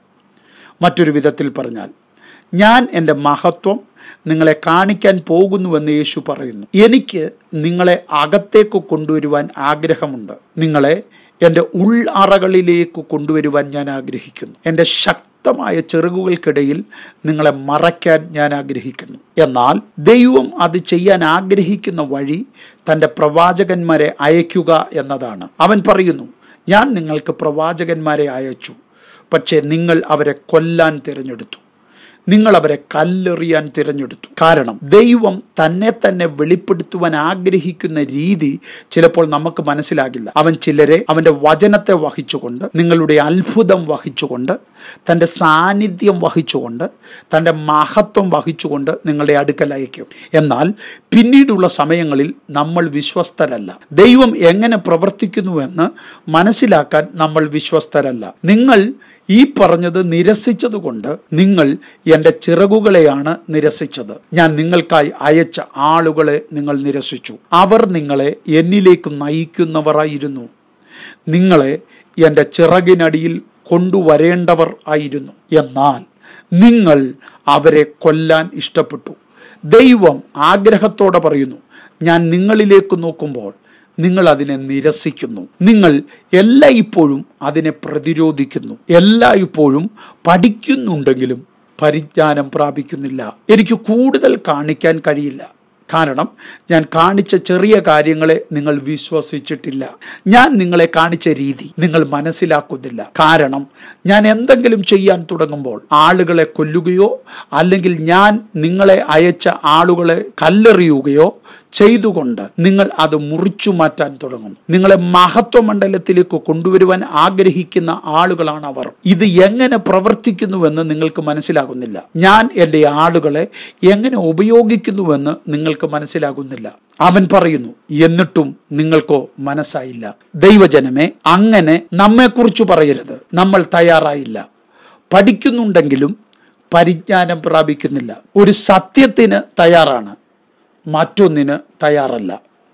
മറ്റൊരു വിധത്തിൽ പറഞ്ഞാൽ ഞാൻ എൻ്റെ മഹത്വം നിങ്ങളെ കാണിക്കാൻ പോകുന്നുവെന്ന് യേശു പറയുന്നു എനിക്ക് നിങ്ങളെ അകത്തേക്ക് കൊണ്ടുവരുവാൻ ആഗ്രഹമുണ്ട് നിങ്ങളെ എൻ്റെ ഉള്ളറകളിലേക്ക് കൊണ്ടുവരുവാൻ ഞാൻ ആഗ്രഹിക്കുന്നു എൻ്റെ ശക്തമായ ചെറുകുകൾക്കിടയിൽ നിങ്ങളെ മറയ്ക്കാൻ ഞാൻ ആഗ്രഹിക്കുന്നു എന്നാൽ ദൈവം അത് ചെയ്യാൻ ആഗ്രഹിക്കുന്ന വഴി തൻ്റെ പ്രവാചകന്മാരെ അയക്കുക എന്നതാണ് അവൻ പറയുന്നു ഞാൻ നിങ്ങൾക്ക് പ്രവാചകന്മാരെ അയച്ചു പക്ഷേ നിങ്ങൾ അവരെ കൊല്ലാൻ തിരഞ്ഞെടുത്തു നിങ്ങൾ അവരെ കല്ലെറിയാൻ തിരഞ്ഞെടുത്തു കാരണം ദൈവം തന്നെ തന്നെ വെളിപ്പെടുത്തുവാൻ ആഗ്രഹിക്കുന്ന രീതി ചിലപ്പോൾ നമുക്ക് മനസ്സിലാകില്ല അവൻ ചിലരെ അവന്റെ വചനത്തെ വഹിച്ചുകൊണ്ട് നിങ്ങളുടെ അത്ഭുതം വഹിച്ചുകൊണ്ട് തൻ്റെ സാന്നിധ്യം വഹിച്ചുകൊണ്ട് തൻ്റെ മഹത്വം വഹിച്ചുകൊണ്ട് നിങ്ങളുടെ അടുക്കൽ അയക്കും എന്നാൽ പിന്നീടുള്ള സമയങ്ങളിൽ നമ്മൾ വിശ്വസ്തരല്ല ദൈവം എങ്ങനെ പ്രവർത്തിക്കുന്നുവെന്ന് മനസ്സിലാക്കാൻ നമ്മൾ വിശ്വസ്തരല്ല നിങ്ങൾ ഈ പറഞ്ഞത് നിരസിച്ചതുകൊണ്ട് നിങ്ങൾ എൻ്റെ ചിറകുകളെയാണ് നിരസിച്ചത് ഞാൻ നിങ്ങൾക്കായി അയച്ച ആളുകളെ നിങ്ങൾ നിരസിച്ചു അവർ നിങ്ങളെ എന്നിലേക്ക് നയിക്കുന്നവരായിരുന്നു നിങ്ങളെ എൻ്റെ ചിറകിനടിയിൽ കൊണ്ടുവരേണ്ടവർ ആയിരുന്നു എന്നാൽ നിങ്ങൾ അവരെ കൊല്ലാൻ ഇഷ്ടപ്പെട്ടു ദൈവം ആഗ്രഹത്തോടെ പറയുന്നു ഞാൻ നിങ്ങളിലേക്ക് നോക്കുമ്പോൾ നിങ്ങൾ അതിനെ നിരസിക്കുന്നു നിങ്ങൾ എല്ലായ്പ്പോഴും അതിനെ പ്രതിരോധിക്കുന്നു എല്ലായ്പ്പോഴും പഠിക്കുന്നുണ്ടെങ്കിലും പരിജ്ഞാനം പ്രാപിക്കുന്നില്ല എനിക്ക് കൂടുതൽ കാണിക്കാൻ കഴിയില്ല കാരണം ഞാൻ കാണിച്ച ചെറിയ കാര്യങ്ങളെ നിങ്ങൾ വിശ്വസിച്ചിട്ടില്ല ഞാൻ നിങ്ങളെ കാണിച്ച രീതി നിങ്ങൾ മനസ്സിലാക്കുന്നില്ല കാരണം ഞാൻ എന്തെങ്കിലും ചെയ്യാൻ തുടങ്ങുമ്പോൾ ആളുകളെ കൊല്ലുകയോ അല്ലെങ്കിൽ ഞാൻ നിങ്ങളെ അയച്ച ആളുകളെ കല്ലെറിയുകയോ ചെയ്തുകൊണ്ട് നിങ്ങൾ അത് മുറിച്ചു മാറ്റാൻ തുടങ്ങും നിങ്ങളെ മഹത്വ മണ്ഡലത്തിലേക്ക് കൊണ്ടുവരുവാൻ ആഗ്രഹിക്കുന്ന ആളുകളാണ് അവർ ഇത് എങ്ങനെ പ്രവർത്തിക്കുന്നുവെന്ന് നിങ്ങൾക്ക് മനസ്സിലാകുന്നില്ല ഞാൻ എൻ്റെ ആളുകളെ എങ്ങനെ ഉപയോഗിക്കുന്നുവെന്ന് നിങ്ങൾക്ക് മനസ്സിലാകുന്നില്ല അവൻ പറയുന്നു എന്നിട്ടും നിങ്ങൾക്കോ മനസ്സായില്ല ദൈവജനമേ അങ്ങനെ നമ്മെക്കുറിച്ച് പറയരുത് നമ്മൾ തയ്യാറായില്ല പഠിക്കുന്നുണ്ടെങ്കിലും പരിജ്ഞാനം പ്രാപിക്കുന്നില്ല ഒരു സത്യത്തിന് തയ്യാറാണ് മറ്റൊന്നിന് തയ്യാറല്ല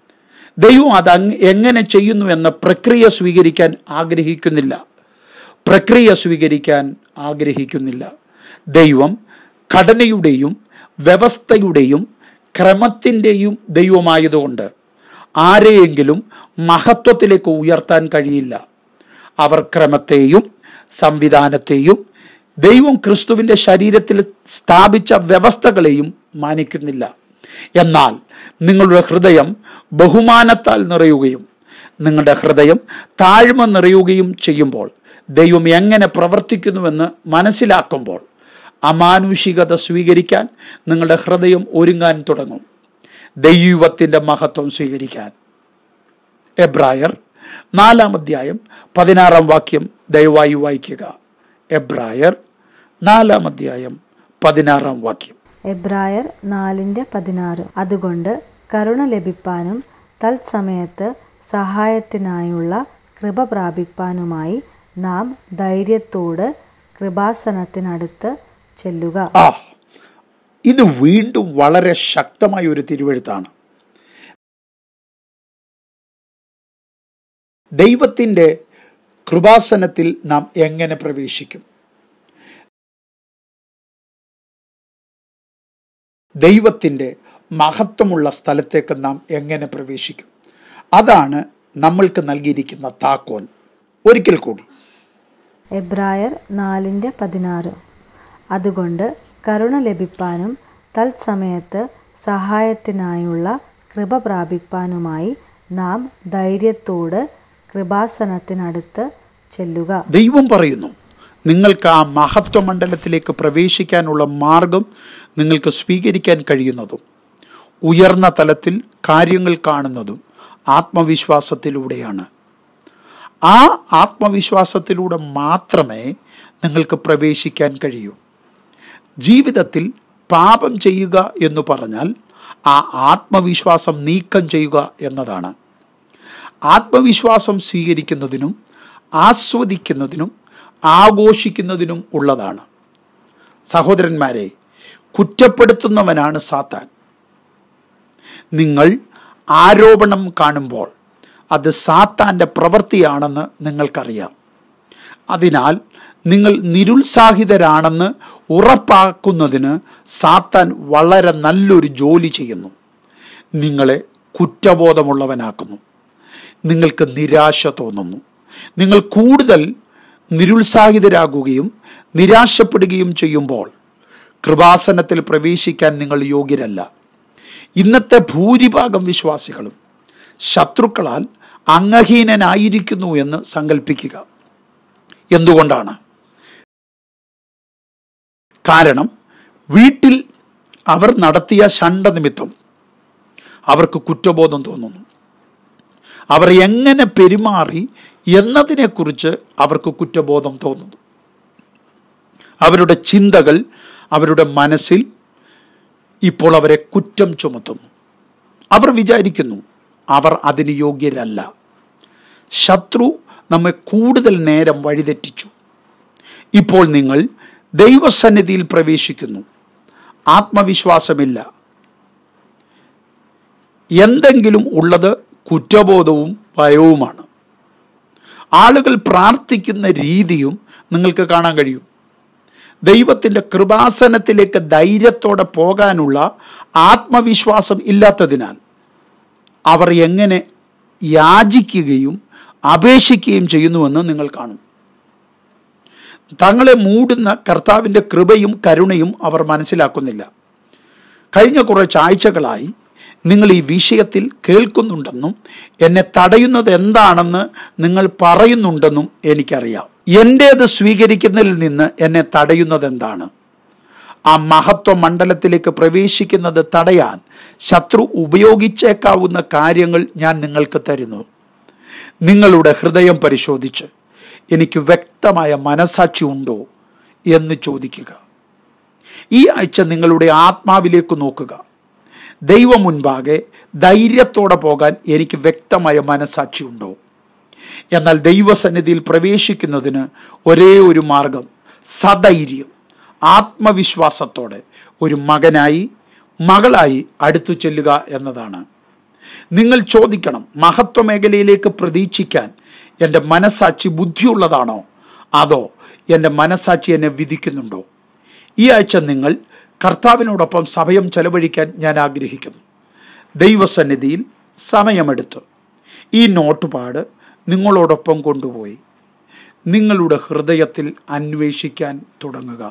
ദൈവം അത് അങ്ങ് എങ്ങനെ ചെയ്യുന്നു എന്ന പ്രക്രിയ സ്വീകരിക്കാൻ ആഗ്രഹിക്കുന്നില്ല പ്രക്രിയ സ്വീകരിക്കാൻ ആഗ്രഹിക്കുന്നില്ല ദൈവം ഘടനയുടെയും വ്യവസ്ഥയുടെയും ക്രമത്തിൻ്റെയും ദൈവമായതുകൊണ്ട് ആരെയെങ്കിലും മഹത്വത്തിലേക്ക് ഉയർത്താൻ കഴിയില്ല അവർ ക്രമത്തെയും സംവിധാനത്തെയും ദൈവം ക്രിസ്തുവിന്റെ ശരീരത്തിൽ സ്ഥാപിച്ച വ്യവസ്ഥകളെയും മാനിക്കുന്നില്ല എന്നാൽ നിങ്ങളുടെ ഹൃദയം ബഹുമാനത്താൽ നിറയുകയും നിങ്ങളുടെ ഹൃദയം താഴ്മ നിറയുകയും ചെയ്യുമ്പോൾ ദൈവം എങ്ങനെ പ്രവർത്തിക്കുന്നുവെന്ന് മനസ്സിലാക്കുമ്പോൾ അമാനുഷികത സ്വീകരിക്കാൻ നിങ്ങളുടെ ഹൃദയം ഒരുങ്ങാൻ തുടങ്ങും ദൈവത്തിന്റെ മഹത്വം സ്വീകരിക്കാൻ എബ്രായർ നാലാം അധ്യായം പതിനാറാം വാക്യം ദയവായി വായിക്കുക എബ്രായർ നാലാം അധ്യായം പതിനാറാം വാക്യം എബ്രായർ നാലിൻ്റെ പതിനാറ് അതുകൊണ്ട് കരുണ ലഭിപ്പാനും തത്സമയത്ത് സഹായത്തിനായുള്ള കൃപ പ്രാപിപ്പാനുമായി നാം ധൈര്യത്തോട് കൃപാസനത്തിനടുത്ത് ചെല്ലുക ആ ഇത് വീണ്ടും വളരെ ശക്തമായ ഒരു തിരുവെഴുത്താണ് ദൈവത്തിന്റെ കൃപാസനത്തിൽ നാം എങ്ങനെ പ്രവേശിക്കും ദൈവത്തിന്റെ മഹത്വമുള്ള സ്ഥലത്തേക്ക് നാം എങ്ങനെ പ്രവേശിക്കും അതാണ് നമ്മൾക്ക് നൽകിയിരിക്കുന്ന താക്കോൽ ഒരിക്കൽ കൂടി എബ്രായർ നാലിൻ്റെ പതിനാറ് അതുകൊണ്ട് കരുണ ലഭിപ്പാനും തത്സമയത്ത് സഹായത്തിനായുള്ള കൃപ പ്രാപിപ്പാനുമായി നാം ധൈര്യത്തോട് കൃപാസനത്തിനടുത്ത് ചെല്ലുക ദൈവം പറയുന്നു നിങ്ങൾക്ക് ആ മഹത്വമണ്ഡലത്തിലേക്ക് പ്രവേശിക്കാനുള്ള മാർഗം നിങ്ങൾക്ക് സ്വീകരിക്കാൻ കഴിയുന്നതും ഉയർന്ന തലത്തിൽ കാര്യങ്ങൾ കാണുന്നതും ആത്മവിശ്വാസത്തിലൂടെയാണ് ആ ആത്മവിശ്വാസത്തിലൂടെ മാത്രമേ നിങ്ങൾക്ക് പ്രവേശിക്കാൻ കഴിയൂ ജീവിതത്തിൽ പാപം ചെയ്യുക എന്ന് പറഞ്ഞാൽ ആ ആത്മവിശ്വാസം നീക്കം ചെയ്യുക എന്നതാണ് ആത്മവിശ്വാസം സ്വീകരിക്കുന്നതിനും ആസ്വദിക്കുന്നതിനും ആഘോഷിക്കുന്നതിനും ഉള്ളതാണ് സഹോദരന്മാരെ കുറ്റപ്പെടുത്തുന്നവനാണ് സാത്താൻ നിങ്ങൾ ആരോപണം കാണുമ്പോൾ അത് സാത്താന്റെ പ്രവൃത്തിയാണെന്ന് നിങ്ങൾക്കറിയാം അതിനാൽ നിങ്ങൾ നിരുത്സാഹിതരാണെന്ന് ഉറപ്പാക്കുന്നതിന് സാത്താൻ വളരെ നല്ലൊരു ജോലി ചെയ്യുന്നു നിങ്ങളെ കുറ്റബോധമുള്ളവനാക്കുന്നു നിങ്ങൾക്ക് നിരാശ തോന്നുന്നു നിങ്ങൾ കൂടുതൽ നിരുത്സാഹിതരാകുകയും നിരാശപ്പെടുകയും ചെയ്യുമ്പോൾ കൃപാസനത്തിൽ പ്രവേശിക്കാൻ നിങ്ങൾ യോഗ്യരല്ല ഇന്നത്തെ ഭൂരിഭാഗം വിശ്വാസികളും ശത്രുക്കളാൽ അംഗഹീനനായിരിക്കുന്നു എന്ന് സങ്കല്പിക്കുക എന്തുകൊണ്ടാണ് കാരണം വീട്ടിൽ അവർ നടത്തിയ ഷണ്ട നിമിത്തം അവർക്ക് കുറ്റബോധം തോന്നുന്നു അവർ എങ്ങനെ പെരുമാറി എന്നതിനെക്കുറിച്ച് അവർക്ക് കുറ്റബോധം തോന്നുന്നു അവരുടെ ചിന്തകൾ അവരുടെ മനസ്സിൽ ഇപ്പോൾ അവരെ കുറ്റം ചുമത്തുന്നു അവർ വിചാരിക്കുന്നു അവർ അതിന് യോഗ്യരല്ല ശത്രു നമ്മെ കൂടുതൽ നേരം വഴിതെറ്റിച്ചു ഇപ്പോൾ നിങ്ങൾ ദൈവസന്നിധിയിൽ പ്രവേശിക്കുന്നു ആത്മവിശ്വാസമില്ല എന്തെങ്കിലും ഉള്ളത് കുറ്റബോധവും ഭയവുമാണ് ആളുകൾ പ്രാർത്ഥിക്കുന്ന രീതിയും നിങ്ങൾക്ക് കാണാൻ കഴിയും ദൈവത്തിന്റെ കൃപാസനത്തിലേക്ക് ധൈര്യത്തോടെ പോകാനുള്ള ആത്മവിശ്വാസം ഇല്ലാത്തതിനാൽ അവർ എങ്ങനെ യാചിക്കുകയും അപേക്ഷിക്കുകയും ചെയ്യുന്നുവെന്ന് നിങ്ങൾ കാണും തങ്ങളെ മൂടുന്ന കർത്താവിന്റെ കൃപയും കരുണയും അവർ മനസ്സിലാക്കുന്നില്ല കഴിഞ്ഞ കുറച്ച് ആഴ്ചകളായി നിങ്ങൾ ഈ വിഷയത്തിൽ കേൾക്കുന്നുണ്ടെന്നും എന്നെ തടയുന്നത് എന്താണെന്ന് നിങ്ങൾ പറയുന്നുണ്ടെന്നും എനിക്കറിയാം എന്റേത് സ്വീകരിക്കുന്നതിൽ നിന്ന് എന്നെ തടയുന്നത് എന്താണ് ആ മഹത്വ മണ്ഡലത്തിലേക്ക് പ്രവേശിക്കുന്നത് തടയാൻ ശത്രു ഉപയോഗിച്ചേക്കാവുന്ന കാര്യങ്ങൾ ഞാൻ നിങ്ങൾക്ക് തരുന്നു നിങ്ങളുടെ ഹൃദയം പരിശോധിച്ച് എനിക്ക് വ്യക്തമായ മനസാക്ഷി ഉണ്ടോ എന്ന് ചോദിക്കുക ഈ ആഴ്ച നിങ്ങളുടെ ആത്മാവിലേക്ക് നോക്കുക ദൈവം മുൻപാകെ ധൈര്യത്തോടെ പോകാൻ എനിക്ക് വ്യക്തമായ മനസാക്ഷി ഉണ്ടോ എന്നാൽ ദൈവസന്നിധിയിൽ പ്രവേശിക്കുന്നതിന് ഒരേ ഒരു മാർഗം സധൈര്യം ആത്മവിശ്വാസത്തോടെ ഒരു മകനായി മകളായി അടുത്തു ചെല്ലുക എന്നതാണ് നിങ്ങൾ ചോദിക്കണം മഹത്വ മേഖലയിലേക്ക് പ്രതീക്ഷിക്കാൻ എൻ്റെ മനസാക്ഷി ബുദ്ധിയുള്ളതാണോ അതോ എൻ്റെ മനസാക്ഷി എന്നെ വിധിക്കുന്നുണ്ടോ ഈ ആഴ്ച നിങ്ങൾ കർത്താവിനോടൊപ്പം സമയം ചെലവഴിക്കാൻ ഞാൻ ആഗ്രഹിക്കുന്നു ദൈവസന്നിധിയിൽ സമയമെടുത്ത് ഈ നോട്ടുപാട് നിങ്ങളോടൊപ്പം കൊണ്ടുപോയി നിങ്ങളുടെ ഹൃദയത്തിൽ അന്വേഷിക്കാൻ തുടങ്ങുക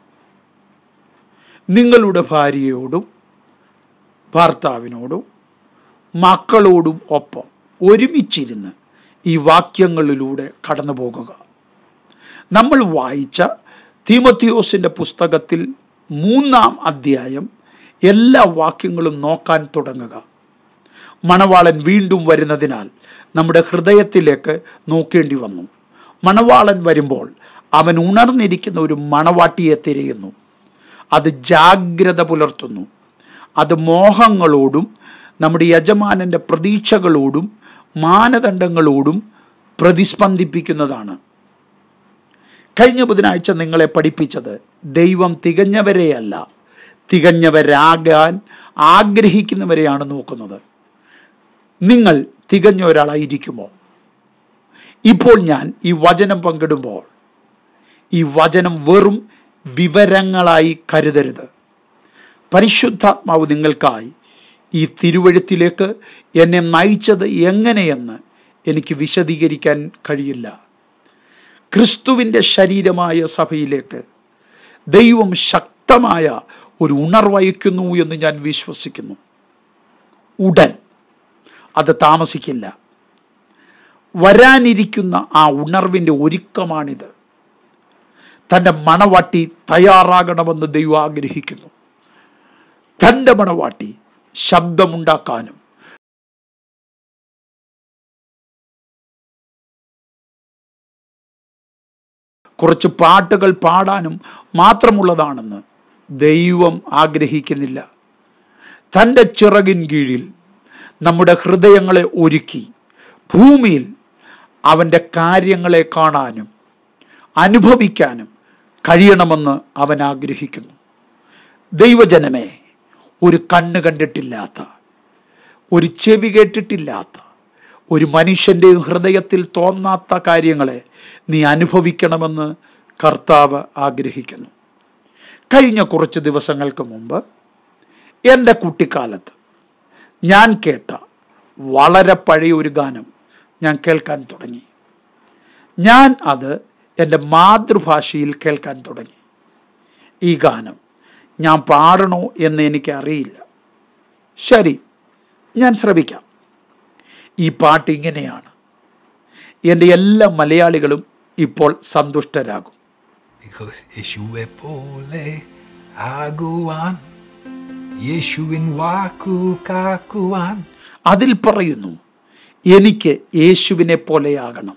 നിങ്ങളുടെ ഭാര്യയോടും ഭർത്താവിനോടും മക്കളോടും ഒപ്പം ഒരുമിച്ചിരുന്ന് ഈ വാക്യങ്ങളിലൂടെ കടന്നു പോകുക നമ്മൾ വായിച്ച തീമത്തിയോസിന്റെ പുസ്തകത്തിൽ മൂന്നാം അധ്യായം എല്ലാ വാക്യങ്ങളും നോക്കാൻ തുടങ്ങുക മണവാളൻ വീണ്ടും വരുന്നതിനാൽ നമ്മുടെ ഹൃദയത്തിലേക്ക് നോക്കേണ്ടി വന്നു മണവാളൻ വരുമ്പോൾ അവൻ ഉണർന്നിരിക്കുന്ന ഒരു മണവാട്ടിയെ തിരയുന്നു അത് ജാഗ്രത പുലർത്തുന്നു അത് മോഹങ്ങളോടും നമ്മുടെ യജമാനന്റെ പ്രതീക്ഷകളോടും മാനദണ്ഡങ്ങളോടും പ്രതിസ്പന്ദിപ്പിക്കുന്നതാണ് കഴിഞ്ഞ ബുധനാഴ്ച നിങ്ങളെ പഠിപ്പിച്ചത് ദൈവം തികഞ്ഞവരെയല്ല തികഞ്ഞവരാകാൻ ആഗ്രഹിക്കുന്നവരെയാണ് നോക്കുന്നത് നിങ്ങൾ തികഞ്ഞ ഒരാളായിരിക്കുമോ ഇപ്പോൾ ഞാൻ ഈ വചനം പങ്കിടുമ്പോൾ ഈ വചനം വെറും വിവരങ്ങളായി കരുതരുത് പരിശുദ്ധാത്മാവ് നിങ്ങൾക്കായി ഈ തിരുവഴുത്തിലേക്ക് എന്നെ നയിച്ചത് എങ്ങനെയെന്ന് എനിക്ക് വിശദീകരിക്കാൻ കഴിയില്ല ക്രിസ്തുവിൻ്റെ ശരീരമായ സഭയിലേക്ക് ദൈവം ശക്തമായ ഒരു ഉണർവയക്കുന്നു എന്ന് ഞാൻ വിശ്വസിക്കുന്നു ഉടൻ അത് താമസിക്കില്ല വരാനിരിക്കുന്ന ആ ഉണർവിന്റെ ഒരുക്കമാണിത് തന്റെ മണവാട്ടി തയ്യാറാകണമെന്ന് ദൈവം ആഗ്രഹിക്കുന്നു തന്റെ മണവാട്ടി ശബ്ദമുണ്ടാക്കാനും കുറച്ച് പാട്ടുകൾ പാടാനും മാത്രമുള്ളതാണെന്ന് ദൈവം ആഗ്രഹിക്കുന്നില്ല തൻ്റെ ചിറകിൻ കീഴിൽ നമ്മുടെ ഹൃദയങ്ങളെ ഒരുക്കി ഭൂമിയിൽ അവൻ്റെ കാര്യങ്ങളെ കാണാനും അനുഭവിക്കാനും കഴിയണമെന്ന് അവൻ ആഗ്രഹിക്കുന്നു ദൈവജനമേ ഒരു കണ്ണ് കണ്ടിട്ടില്ലാത്ത ഒരു ചെവി കേട്ടിട്ടില്ലാത്ത ഒരു മനുഷ്യന്റെ ഹൃദയത്തിൽ തോന്നാത്ത കാര്യങ്ങളെ നീ അനുഭവിക്കണമെന്ന് കർത്താവ് ആഗ്രഹിക്കുന്നു കഴിഞ്ഞ കുറച്ച് ദിവസങ്ങൾക്ക് മുമ്പ് എൻ്റെ കുട്ടിക്കാലത്ത് ഞാൻ കേട്ട വളരെ പഴയ ഒരു ഗാനം ഞാൻ കേൾക്കാൻ തുടങ്ങി ഞാൻ അത് എൻ്റെ മാതൃഭാഷയിൽ കേൾക്കാൻ തുടങ്ങി ഈ ഗാനം ഞാൻ പാടണോ എന്ന് എനിക്ക് അറിയില്ല ശരി ഞാൻ ശ്രമിക്കാം ഈ പാട്ട് ഇങ്ങനെയാണ് എൻ്റെ എല്ലാ മലയാളികളും ഇപ്പോൾ സന്തുഷ്ടരാകും Because യേശുവെ പോലെ ആകുവാൻ യേശുവിൻ വാക്കു കാക്കുവാൻ അതിൽ പറയുന്നു എനിക്ക് യേശുവിനെ പോലെയാകണം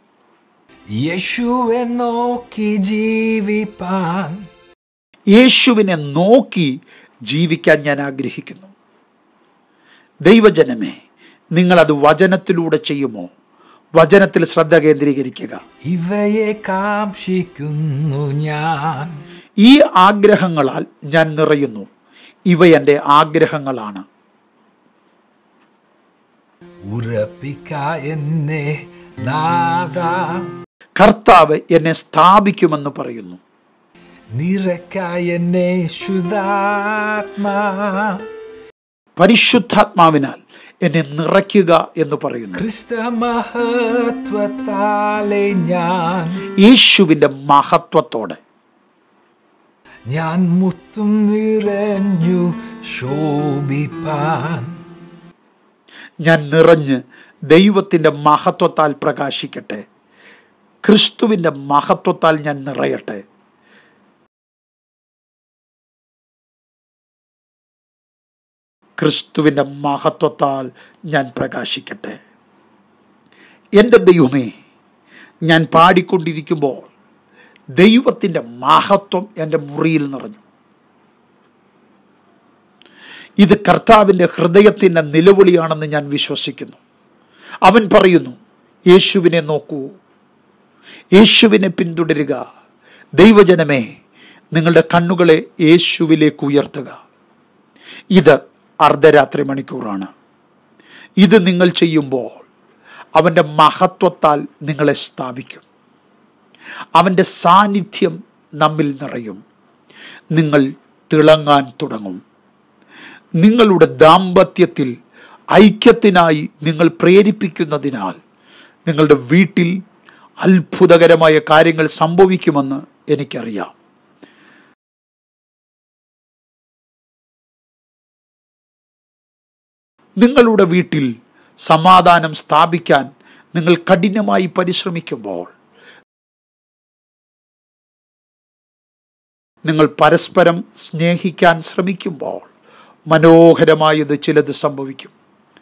യേശുവെ നോക്കി ജീവിപ്പാൻ യേശുവിനെ നോക്കി ജീവിക്കാൻ ഞാൻ ആഗ്രഹിക്കുന്നു ദൈവജനമേ നിങ്ങളത് വചനത്തിലൂടെ ചെയ്യുമോ വചനത്തിൽ ശ്രദ്ധ കേന്ദ്രീകരിക്കുക ഇവയെ കാക്ഷിക്കുന്നു ഞാൻ ഈ ആഗ്രഹങ്ങളാൽ ഞാൻ നിറയുന്നു ഇവ എൻ്റെ ആഗ്രഹങ്ങളാണ് ഉറപ്പിക്ക എന്നെ നാദ കർത്താവ് എന്നെ സ്ഥാപിക്കുമെന്ന് പറയുന്നു നിറക്ക എന്നെ ശുദ്ധാത്മാ പരിശുദ്ധാത്മാവിനാൽ എന്നെ നിറയ്ക്കുക എന്ന് പറയുന്നു ക്രിസ്ത മഹത്വത്താലെ ഞാൻ യേശുവിൻ്റെ മഹത്വത്തോടെ ഞാൻ മുത്തും നിറഞ്ഞു ശോഭിപ്പാൻ ഞാൻ നിറഞ്ഞ് ദൈവത്തിൻ്റെ മഹത്വത്താൽ പ്രകാശിക്കട്ടെ ക്രിസ്തുവിൻ്റെ മഹത്വത്താൽ ഞാൻ നിറയട്ടെ ക്രിസ്തുവിൻ്റെ മഹത്വത്താൽ ഞാൻ പ്രകാശിക്കട്ടെ എൻ്റെ ദൈവമേ ഞാൻ പാടിക്കൊണ്ടിരിക്കുമ്പോൾ ദൈവത്തിൻ്റെ മഹത്വം എൻ്റെ മുറിയിൽ നിറഞ്ഞു ഇത് കർത്താവിൻ്റെ ഹൃദയത്തിൻ്റെ നിലവിളിയാണെന്ന് ഞാൻ വിശ്വസിക്കുന്നു അവൻ പറയുന്നു യേശുവിനെ നോക്കൂ യേശുവിനെ പിന്തുടരുക ദൈവജനമേ നിങ്ങളുടെ കണ്ണുകളെ യേശുവിലേക്ക് ഉയർത്തുക ഇത് അർദ്ധരാത്രി മണിക്കൂറാണ് ഇത് നിങ്ങൾ ചെയ്യുമ്പോൾ അവൻ്റെ മഹത്വത്താൽ നിങ്ങളെ സ്ഥാപിക്കും അവൻ്റെ സാന്നിധ്യം നമ്മിൽ നിറയും നിങ്ങൾ തിളങ്ങാൻ തുടങ്ങും നിങ്ങളുടെ ദാമ്പത്യത്തിൽ ഐക്യത്തിനായി നിങ്ങൾ പ്രേരിപ്പിക്കുന്നതിനാൽ നിങ്ങളുടെ വീട്ടിൽ അത്ഭുതകരമായ കാര്യങ്ങൾ സംഭവിക്കുമെന്ന് എനിക്കറിയാം നിങ്ങളുടെ വീട്ടിൽ സമാധാനം സ്ഥാപിക്കാൻ നിങ്ങൾ കഠിനമായി പരിശ്രമിക്കുമ്പോൾ നിങ്ങൾ പരസ്പരം സ്നേഹിക്കാൻ ശ്രമിക്കുമ്പോൾ മനോഹരമായത് ചിലത് സംഭവിക്കും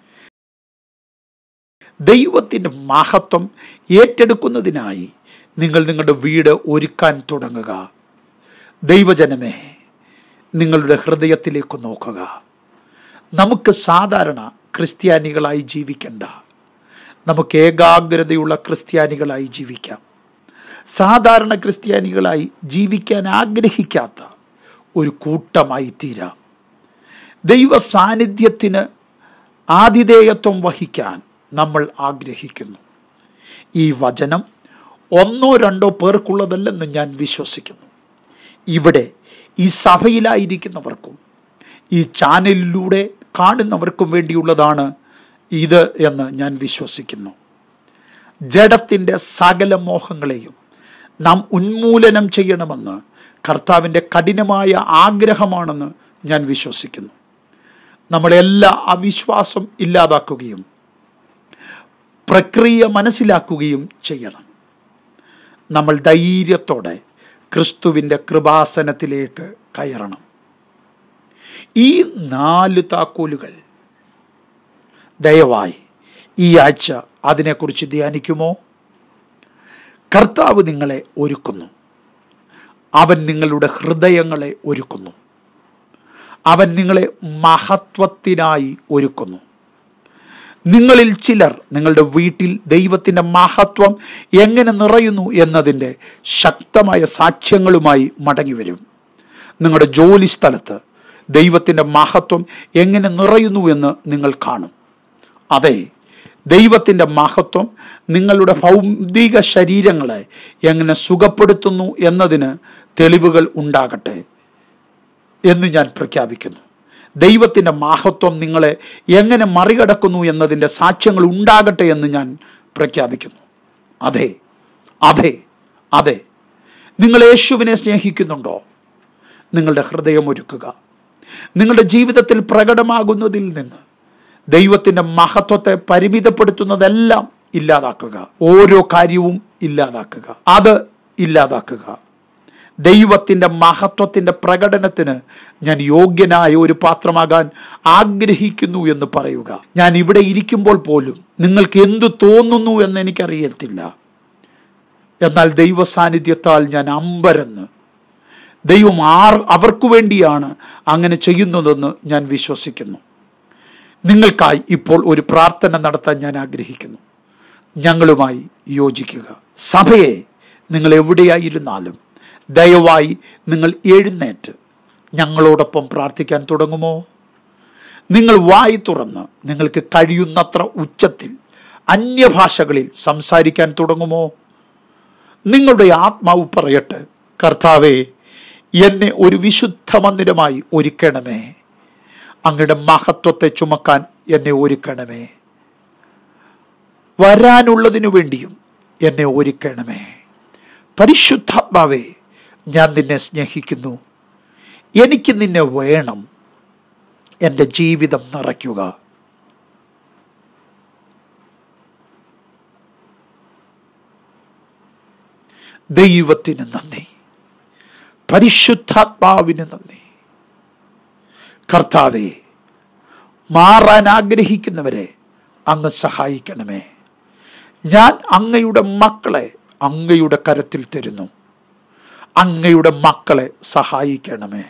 ദൈവത്തിൻ്റെ മഹത്വം ഏറ്റെടുക്കുന്നതിനായി നിങ്ങൾ നിങ്ങളുടെ വീട് ഒരുക്കാൻ തുടങ്ങുക ദൈവജനമേ നിങ്ങളുടെ ഹൃദയത്തിലേക്ക് നോക്കുക നമുക്ക് സാധാരണ ക്രിസ്ത്യാനികളായി ജീവിക്കണ്ട നമുക്ക് ഏകാഗ്രതയുള്ള ക്രിസ്ത്യാനികളായി ജീവിക്കാം സാധാരണ ക്രിസ്ത്യാനികളായി ജീവിക്കാൻ ആഗ്രഹിക്കാത്ത ഒരു കൂട്ടമായി തീരാം ദൈവ സാന്നിധ്യത്തിന് ആതിഥേയത്വം വഹിക്കാൻ നമ്മൾ ആഗ്രഹിക്കുന്നു ഈ വചനം ഒന്നോ രണ്ടോ പേർക്കുള്ളതല്ലെന്ന് ഞാൻ വിശ്വസിക്കുന്നു ഇവിടെ ഈ സഭയിലായിരിക്കുന്നവർക്കും ഈ ചാനലിലൂടെ കാണുന്നവർക്കും വേണ്ടിയുള്ളതാണ് ഇത് എന്ന് ഞാൻ വിശ്വസിക്കുന്നു ജഡത്തിൻ്റെ സകല മോഹങ്ങളെയും നാം ഉന്മൂലനം ചെയ്യണമെന്ന് കർത്താവിൻ്റെ കഠിനമായ ആഗ്രഹമാണെന്ന് ഞാൻ വിശ്വസിക്കുന്നു നമ്മളെല്ലാ അവിശ്വാസം ഇല്ലാതാക്കുകയും പ്രക്രിയ മനസ്സിലാക്കുകയും ചെയ്യണം നമ്മൾ ധൈര്യത്തോടെ ക്രിസ്തുവിൻ്റെ കൃപാസനത്തിലേക്ക് കയറണം ഈ നാല് താക്കോലുകൾ ദയവായി ഈ ആഴ്ച അതിനെക്കുറിച്ച് ധ്യാനിക്കുമോ കർത്താവ് നിങ്ങളെ ഒരുക്കുന്നു അവൻ നിങ്ങളുടെ ഹൃദയങ്ങളെ ഒരുക്കുന്നു അവൻ നിങ്ങളെ മഹത്വത്തിനായി ഒരുക്കുന്നു നിങ്ങളിൽ ചിലർ നിങ്ങളുടെ വീട്ടിൽ ദൈവത്തിൻ്റെ മഹത്വം എങ്ങനെ നിറയുന്നു എന്നതിൻ്റെ ശക്തമായ സാക്ഷ്യങ്ങളുമായി മടങ്ങി വരും നിങ്ങളുടെ ജോലി സ്ഥലത്ത് ദൈവത്തിൻ്റെ മഹത്വം എങ്ങനെ നിറയുന്നു എന്ന് നിങ്ങൾ കാണും അതെ ദൈവത്തിൻ്റെ മഹത്വം നിങ്ങളുടെ ഭൗതിക ശരീരങ്ങളെ എങ്ങനെ സുഖപ്പെടുത്തുന്നു എന്നതിന് തെളിവുകൾ ഉണ്ടാകട്ടെ എന്ന് ഞാൻ പ്രഖ്യാപിക്കുന്നു ദൈവത്തിൻ്റെ മഹത്വം നിങ്ങളെ എങ്ങനെ മറികടക്കുന്നു എന്നതിൻ്റെ സാക്ഷ്യങ്ങൾ ഉണ്ടാകട്ടെ എന്ന് ഞാൻ പ്രഖ്യാപിക്കുന്നു അതെ അതെ അതെ നിങ്ങൾ യേശുവിനെ സ്നേഹിക്കുന്നുണ്ടോ നിങ്ങളുടെ ഹൃദയം ഒരുക്കുക നിങ്ങളുടെ ജീവിതത്തിൽ പ്രകടമാകുന്നതിൽ നിന്ന് ദൈവത്തിൻ്റെ മഹത്വത്തെ പരിമിതപ്പെടുത്തുന്നതെല്ലാം ഇല്ലാതാക്കുക ഓരോ കാര്യവും ഇല്ലാതാക്കുക അത് ഇല്ലാതാക്കുക ദൈവത്തിൻ്റെ മഹത്വത്തിൻ്റെ പ്രകടനത്തിന് ഞാൻ യോഗ്യനായ ഒരു പാത്രമാകാൻ ആഗ്രഹിക്കുന്നു എന്ന് പറയുക ഞാൻ ഇവിടെ ഇരിക്കുമ്പോൾ പോലും നിങ്ങൾക്ക് എന്തു തോന്നുന്നു എന്ന് എനിക്കറിയത്തില്ല എന്നാൽ ദൈവ സാന്നിധ്യത്താൽ ഞാൻ അമ്പരന്ന് ദൈവം ആർ അവർക്ക് വേണ്ടിയാണ് അങ്ങനെ ചെയ്യുന്നതെന്ന് ഞാൻ വിശ്വസിക്കുന്നു നിങ്ങൾക്കായി ഇപ്പോൾ ഒരു പ്രാർത്ഥന നടത്താൻ ഞാൻ ആഗ്രഹിക്കുന്നു ഞങ്ങളുമായി യോജിക്കുക സഭയെ നിങ്ങൾ എവിടെയായിരുന്നാലും ദയവായി നിങ്ങൾ എഴുന്നേറ്റ് ഞങ്ങളോടൊപ്പം പ്രാർത്ഥിക്കാൻ തുടങ്ങുമോ നിങ്ങൾ വായി തുറന്ന് നിങ്ങൾക്ക് കഴിയുന്നത്ര ഉച്ചത്തിൽ അന്യഭാഷകളിൽ സംസാരിക്കാൻ തുടങ്ങുമോ നിങ്ങളുടെ ആത്മാവ് പറയട്ടെ കർത്താവെ എന്നെ ഒരു വിശുദ്ധ മന്ദിരമായി ഒരുക്കണമേ അങ്ങയുടെ മഹത്വത്തെ ചുമക്കാൻ എന്നെ ഒരുക്കണമേ വരാനുള്ളതിനു വേണ്ടിയും എന്നെ ഒരുക്കണമേ പരിശുദ്ധാത്മാവേ ഞാൻ നിന്നെ സ്നേഹിക്കുന്നു എനിക്ക് നിന്നെ വേണം എൻ്റെ ജീവിതം നിറയ്ക്കുക ദൈവത്തിന് നന്ദി പരിശുദ്ധാത്മാവിന് നന്ദി കർത്താവെ മാറാൻ ആഗ്രഹിക്കുന്നവരെ അങ്ങ് സഹായിക്കണമേ ഞാൻ അങ്ങയുടെ മക്കളെ അങ്ങയുടെ കരത്തിൽ തരുന്നു അങ്ങയുടെ മക്കളെ സഹായിക്കണമേ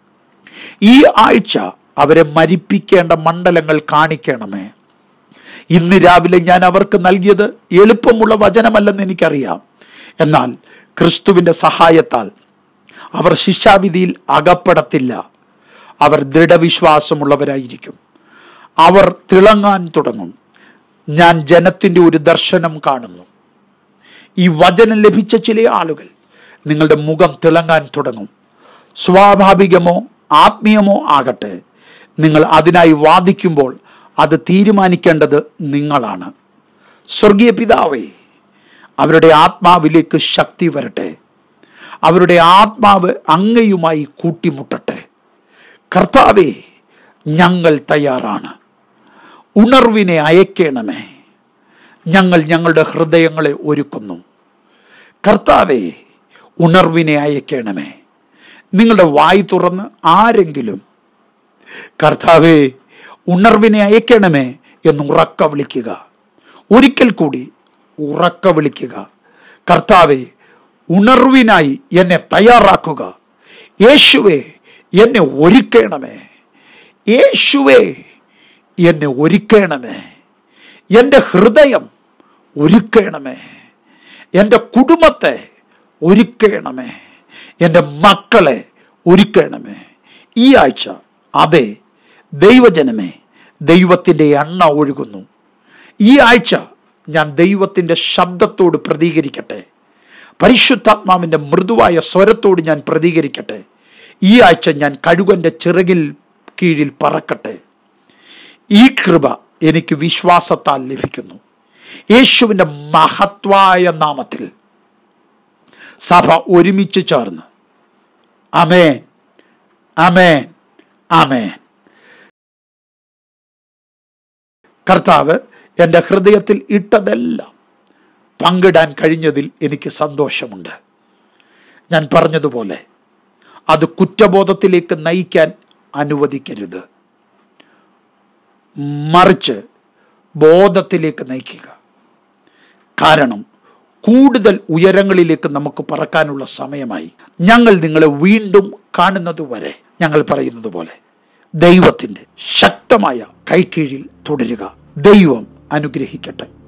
ഈ ആഴ്ച അവരെ മരിപ്പിക്കേണ്ട മണ്ഡലങ്ങൾ കാണിക്കണമേ ഇന്ന് രാവിലെ ഞാൻ അവർക്ക് നൽകിയത് എളുപ്പമുള്ള വചനമല്ലെന്ന് എനിക്കറിയാം എന്നാൽ ക്രിസ്തുവിന്റെ സഹായത്താൽ അവർ ശിക്ഷാവിധിയിൽ അകപ്പെടത്തില്ല അവർ ദൃഢവിശ്വാസമുള്ളവരായിരിക്കും അവർ തിളങ്ങാൻ തുടങ്ങും ഞാൻ ജനത്തിന്റെ ഒരു ദർശനം കാണുന്നു ഈ വചനം ലഭിച്ച ചില ആളുകൾ നിങ്ങളുടെ മുഖം തിളങ്ങാൻ തുടങ്ങും സ്വാഭാവികമോ ആത്മീയമോ ആകട്ടെ നിങ്ങൾ അതിനായി വാദിക്കുമ്പോൾ അത് തീരുമാനിക്കേണ്ടത് നിങ്ങളാണ് സ്വർഗീയ പിതാവേ അവരുടെ ആത്മാവിലേക്ക് ശക്തി വരട്ടെ അവരുടെ ആത്മാവ് അങ്ങയുമായി കൂട്ടിമുട്ടട്ടെ കർത്താവേ ഞങ്ങൾ തയ്യാറാണ് ഉണർവിനെ അയക്കണമേ ഞങ്ങൾ ഞങ്ങളുടെ ഹൃദയങ്ങളെ ഒരുക്കുന്നു കർത്താവേ ഉണർവിനെ അയക്കണമേ നിങ്ങളുടെ വായി തുറന്ന് ആരെങ്കിലും കർത്താവേ ഉണർവിനെ അയക്കണമേ എന്ന് ഉറക്ക വിളിക്കുക ഒരിക്കൽ കൂടി ഉറക്ക വിളിക്കുക കർത്താവെ ഉണർവിനായി എന്നെ തയ്യാറാക്കുക യേശുവേ എന്നെ ഒരുക്കണമേ യേശുവേ എന്നെ ഒരുക്കണമേ എൻ്റെ ഹൃദയം ഒരുക്കണമേ എൻ്റെ കുടുംബത്തെ ഒരുക്കണമേ എൻ്റെ മക്കളെ ഒരുക്കണമേ ഈ ആഴ്ച അതെ ദൈവജനമേ ദൈവത്തിൻ്റെ എണ്ണ ഒഴുകുന്നു ഈ ആഴ്ച ഞാൻ ദൈവത്തിൻ്റെ ശബ്ദത്തോട് പ്രതികരിക്കട്ടെ പരിശുദ്ധാത്മാവിൻ്റെ മൃദുവായ സ്വരത്തോട് ഞാൻ പ്രതികരിക്കട്ടെ ഈ ആഴ്ച ഞാൻ കഴുകന്റെ ചിറകിൽ കീഴിൽ പറക്കട്ടെ ഈ കൃപ എനിക്ക് വിശ്വാസത്താൽ ലഭിക്കുന്നു യേശുവിൻ്റെ മഹത്വായ നാമത്തിൽ സഭ ഒരുമിച്ച് ചേർന്ന് അമേൻ അമേൻ അമേൻ കർത്താവ് എൻ്റെ ഹൃദയത്തിൽ ഇട്ടതെല്ലാം പങ്കിടാൻ കഴിഞ്ഞതിൽ എനിക്ക് സന്തോഷമുണ്ട് ഞാൻ പറഞ്ഞതുപോലെ അത് കുറ്റബോധത്തിലേക്ക് നയിക്കാൻ അനുവദിക്കരുത് മറിച്ച് ബോധത്തിലേക്ക് നയിക്കുക കാരണം കൂടുതൽ ഉയരങ്ങളിലേക്ക് നമുക്ക് പറക്കാനുള്ള സമയമായി ഞങ്ങൾ നിങ്ങളെ വീണ്ടും കാണുന്നത് വരെ ഞങ്ങൾ പറയുന്നത് പോലെ ദൈവത്തിൻ്റെ ശക്തമായ കൈക്കീഴിൽ തുടരുക ദൈവം അനുഗ്രഹിക്കട്ടെ